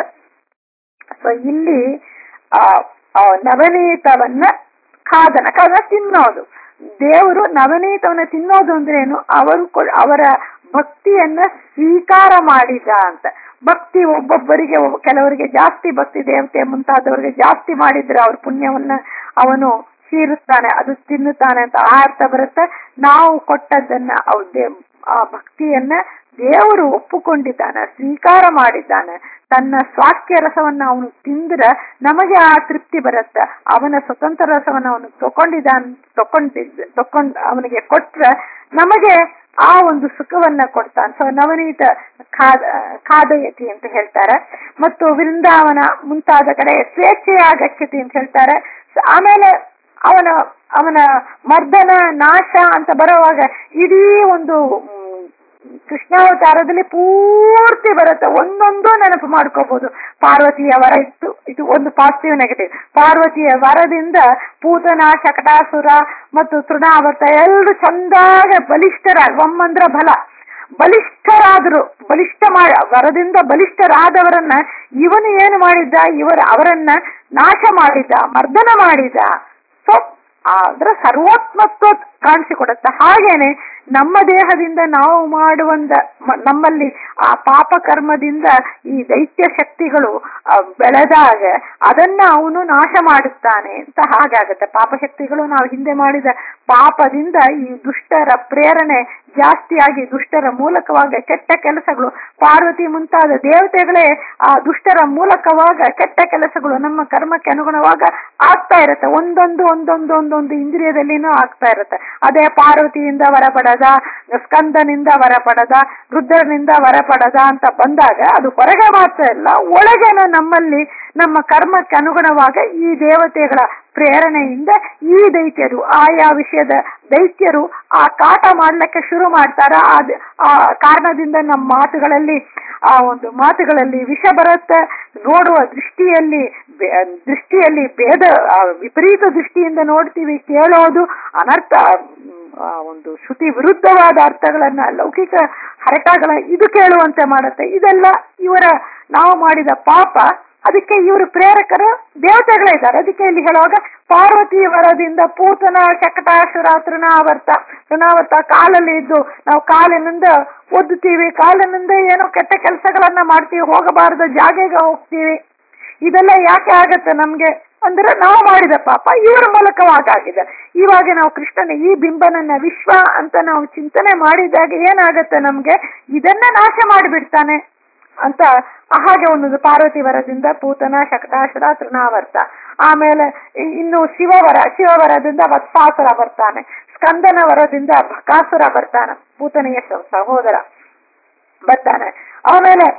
ಸೊ ಇಲ್ಲಿ ಆ ಆ ನವನೀತವನ್ನ ಖಾದನ ಖಾದನ ತಿನ್ನೋದು ದೇವರು ನವನೀತವನ್ನ ತಿನ್ನೋದು ಅಂದ್ರೆ ಏನು ಅವರು ಕೊ- ಅವರ ಭಕ್ತಿಯನ್ನ ಸ್ವೀಕಾರ ಮಾಡಿದ ಅಂತ ಭಕ್ತಿ ಒಬ್ಬೊಬ್ಬರಿಗೆ ಒಬ್ಬ- ಕೆಲವರಿಗೆ ಜಾಸ್ತಿ ಭಕ್ತಿ ದೇವತೆ ಮುಂತಾದವರಿಗೆ ಜಾಸ್ತಿ ಮಾಡಿದ್ರೆ ಅವ್ರ ಪುಣ್ಯವನ್ನ ಅವನು ಹೀರುತ್ತಾನೆ ಅದು ತಿನ್ನುತ್ತಾನೆ ಅಂತ ಆ ಅರ್ಥ ಬರುತ್ತೆ ನಾವು ಕೊಟ್ಟದ್ದನ್ನ ಅವ್ ದೇ- ಆ ಭಕ್ತಿಯನ್ನ ದೇವರು ಒಪ್ಪುಕೊಂಡಿದ್ದಾನೆ ಸ್ವೀಕಾರ ಮಾಡಿದ್ದಾನೆ ತನ್ನ ಸ್ವಾಕ್ಯ ರಸವನ್ನ ಅವನು ತಿಂದ್ರೆ ನಮಗೆ ಆ ತೃಪ್ತಿ ಬರುತ್ತೆ ಅವನ ಸ್ವತಂತ್ರ ರಸವನ್ನ ಅವನು ತಕೊಂಡಿದ್ದಾನೆ ತಕೊಂಡಿದ್ದ ತಕೊಂಡ್ ಅವನಿಗೆ ಕೊಟ್ರೆ ನಮಗೆ ಆ ಒಂದು ಸುಖವನ್ನ ಕೊಡ್ತಾನೆ ಸೊ ನವನೀತ ಖಾದ ಖಾದಯತಿ ಅಂತ ಹೇಳ್ತಾರೆ ಮತ್ತು ವೃಂದಾವನ ಮುಂತಾದ ಕಡೆ ಸ್ವೇಚ್ಛೆಯ ಗಚ್ಚತಿ ಅಂತ ಹೇಳ್ತಾರೆ So ಆಮೇಲೆ ಅವನ ಅವನ ಮರ್ದನ ನಾಶ ಅಂತ ಬರುವಾಗ ಇಡೀ ಒಂದು ಮ್, ಕೃಷ್ಣಾವತಾರದಲ್ಲಿ ಪೂರ್ತಿ ಬರುತ್ತೆ ಒಂದೊಂದು ನೆನಪು ಮಾಡ್ಕೋಬಹುದು ಪಾರ್ವತಿಯ ವರ ಇತ್ತು ಇದು ಒಂದು ಪಾಸಿಟಿವ್ ನೆಗೆಟಿವ್ ಪಾರ್ವತಿಯ ವರದಿಂದ ಪೂತನ ಶಕಟಾಸುರ ಮತ್ತು ತೃಣಾವರ್ತ ಎಲ್ಲರೂ ಚಂದಾಗ ಬಲಿಷ್ಠರಾಗಿ ಒಮ್ಮಂದ್ರ ಬಲ ಬಲಿಷ್ಠರಾದರು ಬಲಿಷ್ಠ ಮಾಡ ವರದಿಂದ ಬಲಿಷ್ಠರಾದವರನ್ನ ಇವನು ಏನು ಮಾಡಿದ್ದ ಇವರ ಅವರನ್ನ ನಾಶ ಮಾಡಿದ ಮರ್ದನ ಮಾಡಿದ ಸೊ ಅದರ ಸರ್ವೋತ್ಮತ್ವ ಕಾಣಿಸಿಕೊಡುತ್ತೆ ಹಾಗೇನೆ ನಮ್ಮ ದೇಹದಿಂದ ನಾವು ಮಾಡುವಂದ ಮ- ನಮ್ಮಲ್ಲಿ ಆ ಪಾಪ ಕರ್ಮದಿಂದ ಈ ದೈತ್ಯ ಶಕ್ತಿಗಳು ಆ, ಬೆಳೆದಾಗ ಅದನ್ನ ಅವನು ನಾಶ ಮಾಡುತ್ತಾನೆ ಅಂತ ಹಾಗಾಗತ್ತೆ ಪಾಪ ಶಕ್ತಿಗಳು ನಾವು ಹಿಂದೆ ಮಾಡಿದ ಪಾಪದಿಂದ ಈ ದುಷ್ಟರ ಪ್ರೇರಣೆ ಜಾಸ್ತಿಯಾಗಿ ದುಷ್ಟರ ಮೂಲಕವಾಗ ಕೆಟ್ಟ ಕೆಲಸಗಳು ಪಾರ್ವತಿ ಮುಂತಾದ ದೇವತೆಗಳೇ ಆ ದುಷ್ಟರ ಮೂಲಕವಾಗ ಕೆಟ್ಟ ಕೆಲಸಗಳು ನಮ್ಮ ಕರ್ಮಕ್ಕೆ ಅನುಗುಣವಾಗ ಆಗ್ತಾ ಇರುತ್ತೆ ಒಂದೊಂದು ಒಂದೊಂದು ಒಂದೊಂದು ಇಂದ್ರಿಯದಲ್ಲಿನೂ ಆಗ್ತಾ ಇರುತ್ತೆ ಅದೇ ಪಾರ್ವತಿಯಿಂದ ವರ ಪಡೆದ ಸ್ಕಂದನಿಂದ ವರ ಪಡೆದ ರುದ್ರನಿಂದ ವರ ಪಡೆದ ಅಂತ ಬಂದಾಗ ಅದು ಹೊರಗೆ ಮಾತ್ರ ಇಲ್ಲ ಒಳಗೇನೋ ನಮ್ಮಲ್ಲಿ ನಮ್ಮ ಕರ್ಮಕ್ಕೆ ಅನುಗುಣವಾಗ ಈ ದೇವತೆಗಳ ಪ್ರೇರಣೆಯಿಂದ ಈ ದೈತ್ಯರು ಆಯಾ ವಿಷಯದ ದೈತ್ಯರು ಆ ಕಾಟ ಮಾಡ್ಲಿಕ್ಕೆ ಶುರು ಮಾಡ್ತಾರ ಆ ದ- ಆ ಕಾರಣದಿಂದ ನಮ್ಮ ಮಾತುಗಳಲ್ಲಿ ಆ ಒಂದು ಮಾತುಗಳಲ್ಲಿ ವಿಷ ಬರುತ್ತೆ ನೋಡುವ ದೃಷ್ಟಿಯಲ್ಲಿ ಬೆ- ದೃಷ್ಟಿಯಲ್ಲಿ ಭೇದ ಆ ವಿಪರೀತ ದೃಷ್ಟಿಯಿಂದ ನೋಡ್ತೀವಿ ಕೇಳೋದು ಅನರ್ಥ ಮ್, ಆ ಒಂದು ಶ್ರುತಿ ವಿರುದ್ಧವಾದ ಅರ್ಥಗಳನ್ನ ಲೌಕಿಕ ಹರಟಗಳ ಇದು ಕೇಳುವಂತೆ ಮಾಡುತ್ತೆ ಇದೆಲ್ಲ ಇವರ ನಾವು ಮಾಡಿದ ಪಾಪ ಅದಕ್ಕೆ ಇವರು ಪ್ರೇರಕರು ದೇವತೆಗಳೇ ಇದ್ದಾರೆ ಅದಕ್ಕೆ ಇಲ್ಲಿ ಹೇಳುವಾಗ ಪಾರ್ವತಿ ವರದಿಂದ ಪೂತನ ಶಕಟಾಸುರ ತೃಣಾವರ್ತ ತೃಣಾವರ್ತ ಕಾಲಲ್ಲಿ ಇದ್ದು ನಾವು ಕಾಲಿನಿಂದ ಒದ್ದುತ್ತೀವಿ ಕಾಲಿನಿಂದ ಏನೋ ಕೆಟ್ಟ ಕೆಲಸಗಳನ್ನ ಮಾಡ್ತೀವಿ ಹೋಗಬಾರದು ಜಾಗೆಗೆ ಹೋಗ್ತೀವಿ ಇದೆಲ್ಲ ಯಾಕೆ ಆಗತ್ತೆ ನಮ್ಗೆ ಅಂದ್ರೆ ನಾವು ಮಾಡಿದ ಪಾಪ ಇವರ ಮೂಲಕವಾಗಿದೆ ಇವಾಗ ನಾವು ಕೃಷ್ಣನ ಈ ಬಿಂಬನನ್ನ ವಿಶ್ವ ಅಂತ ನಾವು ಚಿಂತನೆ ಮಾಡಿದಾಗ ಏನಾಗತ್ತೆ ನಮ್ಗೆ ಇದನ್ನ ನಾಶ ಮಾಡಿಬಿಡ್ತಾನೆ ಅಂತ ಹಾಗೆ ಒಂದೊಂದು ಪಾರ್ವತಿ ವರದಿಂದ ಪೂತನ ಶಕಟಾಸುರ ತೃಣಾವರ್ತ ಆಮೇಲೆ ಇ- ಇನ್ನು ಶಿವವರ ಶಿವವರದಿಂದ ವತ್ಸಾಸುರ ಬರ್ತಾನೆ ಸ್ಕಂದನ ವರದಿಂದ ಬಕಾಸುರ ಬರ್ತಾನೆ ಪೂತನೆಯ ಸ- ಸಹೋದರ ಬರ್ತಾನೆ ಆಮೇಲೆ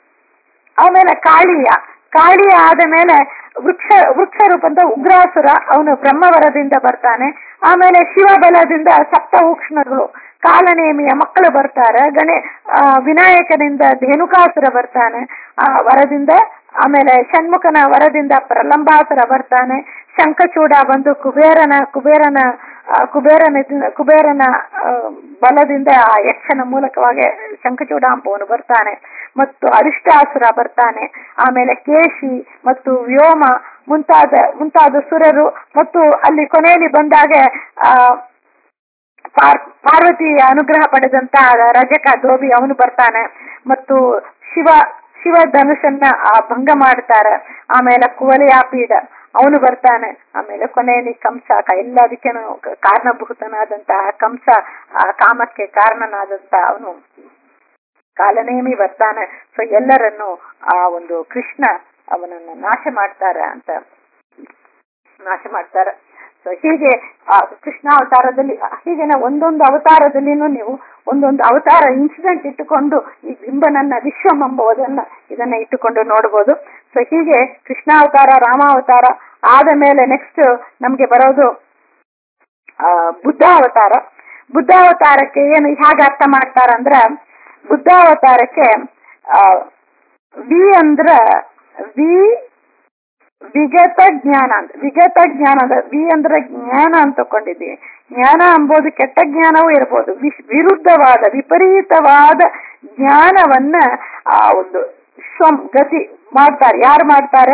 ಆಮೇಲೆ ಕಾಳಿಯ ಕಾಳಿಯ ಆದ ಮೇಲೆ ವೃಕ್ಷ ವೃಕ್ಷ ರೂಪದ ಉಗ್ರಾಸುರ ಅವನು ಬ್ರಹ್ಮವರದಿಂದ ಬರ್ತಾನೆ ಆಮೇಲೆ ಶಿವಬಲದಿಂದ ಸಪ್ತವೂಕ್ಷ್ಣಗಳು ಕಾಲನೇಮಿಯ ಮಕ್ಕಳು ಬರ್ತಾರೆ ಗಣೆ ಆ, ವಿನಾಯಕನಿಂದ ಧೇನುಕಾಸುರ ಬರ್ತಾನೆ ಆ ವರದಿಂದ ಆಮೇಲೆ ಷಣ್ಮುಖನ ವರದಿಂದ ಪ್ರಲಂಬಾಸುರ ಬರ್ತಾನೆ ಶಂಖಚೂಡ ಬಂದು ಕುಬೇರನ ಕುಬೇರನ ಆ, ಕುಬೇರನ ಕುಬೇರನ ಆ, ಬಲದಿಂದ ಆ ಯಕ್ಷನ ಮೂಲಕವಾಗಿ ಶಂಖಚೂಡ ಅಂಬವನು ಬರ್ತಾನೆ ಮತ್ತು ಅರಿಷ್ಟಾಸುರ ಬರ್ತಾನೆ ಆಮೇಲೆ ಕೇಶಿ ಮತ್ತು ವ್ಯೋಮ ಮುಂತಾದ ಮುಂತಾದ ಸುರರು ಮತ್ತು ಅಲ್ಲಿ ಕೊನೆಯಲ್ಲಿ ಬಂದಾಗ ಆ ಪಾರ್- ಪಾರ್ವತಿಯ ಅನುಗ್ರಹ ಪಡೆದಂತ ರಜಕ ಧೋಬಿ ಅವನು ಬರ್ತಾನೆ ಮತ್ತು ಶಿವ ಶಿವ ಧನುಷನ್ನ ಆ ಭಂಗ ಮಾಡ್ತಾರೆ ಆಮೇಲೆ ಕುವಲಯಾಪೀಡ ಅವನು ಬರ್ತಾನೆ ಆಮೇಲೆ ಕೊನೆಯಲ್ಲಿ ಕಂಸ ಕ- ಎಲ್ಲದಕ್ಕೇನು ಕ- ಕಾರಣಭೂತನಾದಂತಹ ಕಂಸ ಆ ಕಾಮಕ್ಕೆ ಕಾರಣನಾದಂತ ಅವನು ಕಾಲನೇಮಿ ಬರ್ತಾನೆ ಸೊ ಎಲ್ಲರನ್ನು ಆ ಒಂದು ಕೃಷ್ಣ ಅವನನ್ನ ನಾಶ ಮಾಡ್ತಾರೆ ಅಂತ ನಾಶ ಮಾಡ್ತಾರೆ ಸೊ ಹೀಗೆ ಆ ಕೃಷ್ಣ ಅವತಾರದಲ್ಲಿ ಹೀಗೇನೆ ಒಂದೊಂದು ಅವತಾರದಲ್ಲಿನೂ ನೀವು ಒಂದೊಂದು ಅವತಾರ ಇನ್ಸಿಡೆಂಟ್ ಇಟ್ಟುಕೊಂಡು ಈ ಬಿಂಬನನ್ನ ವಿಶ್ವಂ ಎಂಬುವುದನ್ನ ಇದನ್ನ ಇಟ್ಟುಕೊಂಡು ನೋಡ್ಬೋದು ಸೊ ಹೀಗೆ ಕೃಷ್ಣಾವತಾರ ರಾಮಾವತಾರ ಆದ ಮೇಲೆ ನೆಕ್ಸ್ಟ್ ನಮ್ಗೆ ಬರೋದು ಆ ಬುದ್ಧಾವತಾರ ಬುದ್ಧಾವತಾರಕ್ಕೆ ಏನು ಹೇಗೆ ಅರ್ಥ ಮಾಡ್ತಾರಂದ್ರ ಬುದ್ಧಾವತಾರಕ್ಕೆ ಆ ವಿ ಅಂದ್ರ ವಿ ವಿಗತ ಜ್ಞಾನ ಅಂತ ವಿಗತ ಜ್ಞಾನ ಅಂದ್ರೆ ವಿ ಅಂದ್ರೆ ಜ್ಞಾನ ಅಂತ ತಕೊಂಡಿದ್ದೀವಿ ಜ್ಞಾನ ಎಂಬುದು ಕೆಟ್ಟ ಜ್ಞಾನವೂ ಇರ್ಬೋದು ವಿಶ್- ವಿರುದ್ಧವಾದ ವಿಪರೀತವಾದ ಜ್ಞಾನವನ್ನ ಆ ಒಂದು ಸ್ವಂ ಗತಿ ಮಾಡ್ತಾರೆ ಯಾರು ಮಾಡ್ತಾರೆ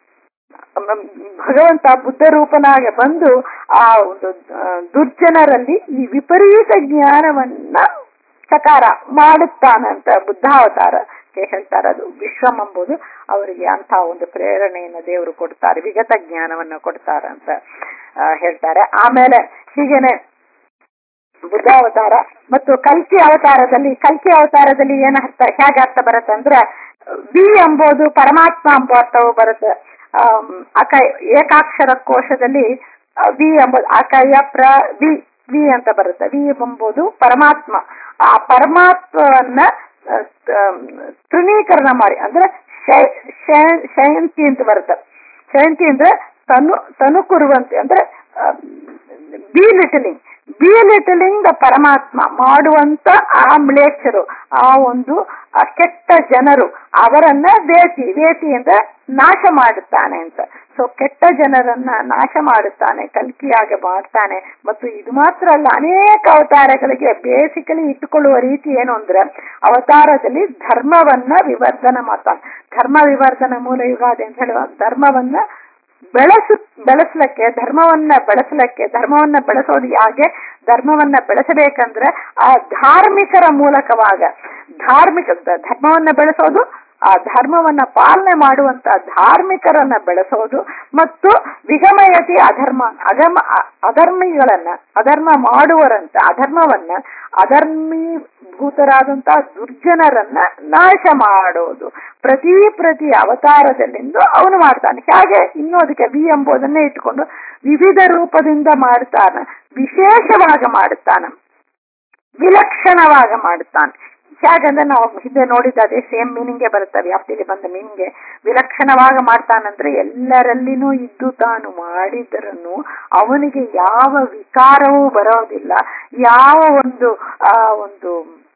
ಭಗವಂತ ಬುದ್ಧ ರೂಪನಾಗ ಬಂದು ಆ ಒಂದು ಆ, ದುರ್ಜನರಲ್ಲಿ ಈ ವಿಪರೀತ ಜ್ಞಾನವನ್ನ ಸಕಾರ ಮಾಡುತ್ತಾನಂತ ಬುದ್ಧಾವತಾರಕ್ಕೆ ಹೇಳ್ತಾರೆ ಅದು ವಿಶ್ವಂ ಎಂಬುದು ಅವರಿಗೆ ಅಂತ ಒಂದು ಪ್ರೇರಣೆಯನ್ನು ದೇವರು ಕೊಡ್ತಾರೆ ವಿಗತ ಜ್ಞಾನವನ್ನ ಕೊಡ್ತಾರೆ ಅಂತ ಆ, ಹೇಳ್ತಾರೆ ಆಮೇಲೆ ಹೀಗೇನೆ ಬುದ್ಧಾವತಾರ ಮತ್ತು ಕಲ್ಕಿ ಅವತಾರದಲ್ಲಿ ಕಲ್ಕಿ ಅವತಾರದಲ್ಲಿ ಏನ್ ಅರ್ಥ ಹೇಗೆ ಅರ್ಥ ಬರುತ್ತೆ ಅಂದ್ರೆ ವಿ ಎಂಬುದು ಪರಮಾತ್ಮ ಎಂಬ ಅರ್ಥವು ಬರುತ್ತೆ ಆಮ್, ಅಕ ಏಕಾಕ್ಷರ ಕೋಶದಲ್ಲಿ ಆ, ವಿ ಎಂಬುದು ಅಕಯ ಪ್ರ ವಿ ವಿ ಅಂತ ಬರುತ್ತೆ ವಿ ಎಂಬುದು ಪರಮಾತ್ಮ ಆ ಪರಮಾತ್ಮವನ್ನ ಆ, ತ- ತೃಣೀಕರಣ ಮಾಡಿ ಅಂದ್ರೆ ಶೈ- ಶೈ- ಶಯಂತಿ ಅಂತ ಬರುತ್ತೆ ಶಯಂತಿ ಅಂದ್ರೆ ತನು ತನು ಕುರುವಂತೆ ಅಂದ್ರೆ belittling belittling the ಪರಮಾತ್ಮ ಮಾಡುವಂತ ಆ ಮ್ಲೇಚ್ಛರು ಆ ಒಂದು ಆ ಕೆಟ್ಟ ಜನರು ಅವರನ್ನ ವೇತಿ ವೇತಿ ಅಂದ್ರೆ ನಾಶ ಮಾಡುತ್ತಾನೆ ಅಂತ ಸೊ ಕೆಟ್ಟ ಜನರನ್ನ ನಾಶ ಮಾಡುತ್ತಾನೆ ಕಲ್ಕಿಯಾಗಿ ಮಾಡ್ತಾನೆ ಮತ್ತು ಇದು ಮಾತ್ರ ಅಲ್ಲ ಅನೇಕ ಅವತಾರಗಳಿಗೆ ಬೇಸಿಕಲಿ ಇಟ್ಟುಕೊಳ್ಳುವ ರೀತಿ ಏನು ಅಂದ್ರೆ ಅವತಾರದಲ್ಲಿ ಧರ್ಮವನ್ನ ವಿವರ್ಧನ ಮಾಡ್ತಾನೆ ಧರ್ಮ ವಿವರ್ಧನ ಮೂಲ ಯುಗಾದಿ ಅಂತ ಹೇಳುವ ಧರ್ಮವನ್ನ ಬೆಳೆಸು ಬೆಳೆಸ್ಲಿಕ್ಕೆ ಧರ್ಮವನ್ನ ಬೆಳೆಸಲಿಕ್ಕೆ ಧರ್ಮವನ್ನ ಬೆಳೆಸೋದು ಯಾಕೆ ಧರ್ಮವನ್ನ ಬೆಳೆಸಬೇಕಂದ್ರೆ ಆ ಧಾರ್ಮಿಕರ ಮೂಲಕವಾಗ ಧಾರ್ಮಿಕ ಧರ್ಮವನ್ನ ಬೆಳೆಸೋದು ಆ ಧರ್ಮವನ್ನ ಪಾಲನೆ ಮಾಡುವಂತ ಧಾರ್ಮಿಕರನ್ನ ಬೆಳೆಸೋದು ಮತ್ತು ವಿಗಮಯತಿ ಅಧರ್ಮ ಅಗಮ ಅ- ಅಧರ್ಮಿಗಳನ್ನ ಅಧರ್ಮ ಮಾಡುವರಂತ ಅಧರ್ಮವನ್ನ ಅಧರ್ಮೀಭೂತರಾದಂತ ದುರ್ಜನರನ್ನ ನಾಶ ಮಾಡೋದು ಪ್ರತಿ ಪ್ರತಿ ಅವತಾರದಲ್ಲಿಂದು ಅವನು ಮಾಡ್ತಾನೆ ಹಾಗೆ ಇನ್ನೂ ಅದಕ್ಕೆ ವಿ ಎಂಬುದನ್ನೇ ಇಟ್ಟುಕೊಂಡು ವಿವಿಧ ರೂಪದಿಂದ ಮಾಡ್ತಾನೆ ವಿಶೇಷವಾಗಿ ಮಾಡುತ್ತಾನೆ ವಿಲಕ್ಷಣವಾಗ ಮಾಡುತ್ತಾನೆ ಹೇಗಂದ್ರೆ ನಾವು ಹಿಂದೆ ನೋಡಿದ ಅದೇ ಸೇಮ್ ಮೀನಿಂಗ್ಗೆ ಬರುತ್ತೆ ವ್ಯಾಪ್ತಿಗೆ ಬಂದ ಮೀನಿಂಗ್ಗೆ ವಿಲಕ್ಷಣವಾಗ ಮಾಡ್ತಾನಂದ್ರೆ ಎಲ್ಲರಲ್ಲಿನೂ ಇದ್ದು ತಾನು ಮಾಡಿದರನ್ನು ಅವನಿಗೆ ಯಾವ ವಿಕಾರವೂ ಬರೋದಿಲ್ಲ ಯಾವ ಒಂದು ಆ ಒಂದು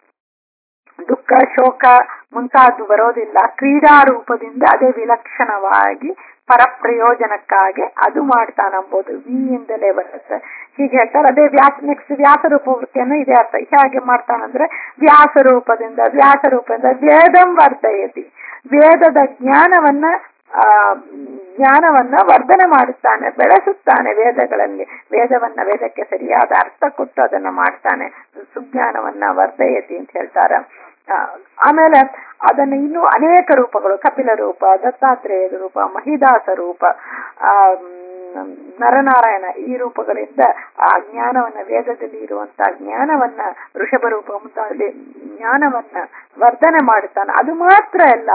ದುಃಖ ಶೋಕ ಮುಂತಾದ್ದು ಬರೋದಿಲ್ಲ ಕ್ರೀಡಾ ರೂಪದಿಂದ ಅದೇ ವಿಲಕ್ಷಣವಾಗಿ ಪರಪ್ರಯೋಜನಕ್ಕಾಗಿ ಅದು ಮಾಡ್ತಾನಂಬೋದು ವಿ ಇಂದಲೇ ಬರುತ್ತೆ ಹೀಗೆ ಹೇಳ್ತಾರೆ ಅದೇ ವ್ಯಾಸ ನೆಕ್ಸ್ಟ್ ವ್ಯಾಸ ರೂಪವೃತ್ತಿಯನ್ನು ಇದೇ ಅರ್ಥ ಹೇಗೆ ಮಾಡ್ತಾನಂದ್ರೆ ವ್ಯಾಸ ರೂಪದಿಂದ ವ್ಯಾಸ ರೂಪದಿಂದ ವೇದಂ ವರ್ಧಯತಿ ವೇದದ ಜ್ಞಾನವನ್ನ ಆ ಜ್ಞಾನವನ್ನ ವರ್ಧನೆ ಮಾಡುತ್ತಾನೆ ಬೆಳೆಸುತ್ತಾನೆ ವೇದಗಳಲ್ಲಿ ವೇದವನ್ನ ವೇದಕ್ಕೆ ಸರಿಯಾದ ಅರ್ಥ ಕೊಟ್ಟು ಅದನ್ನ ಮಾಡ್ತಾನೆ ಸುಜ್ಞಾನವನ್ನ ವರ್ಧಯತಿ ಅಂತ ಹೇಳ್ತಾರೆ ಆ, ಆಮೇಲೆ ಅದನ್ನು ಇನ್ನೂ ಅನೇಕ ರೂಪಗಳು ಕಪಿಲ ರೂಪ ದತ್ತಾತ್ರೇಯದ ರೂಪ ಮಹಿದಾಸ ರೂಪ ಆ ಮ್, ನರನಾರಾಯಣ ಈ ರೂಪಗಳಿಂದ ಆ ಜ್ಞಾನವನ್ನ ವೇದದಲ್ಲಿ ಇರುವಂತಹ ಜ್ಞಾನವನ್ನ ಋಷಭ ರೂಪ ಮುಂತಾದಲ್ಲಿ ಜ್ಞಾನವನ್ನ ವರ್ಧನೆ ಮಾಡುತ್ತಾನೆ ಅದು ಮಾತ್ರ ಅಲ್ಲ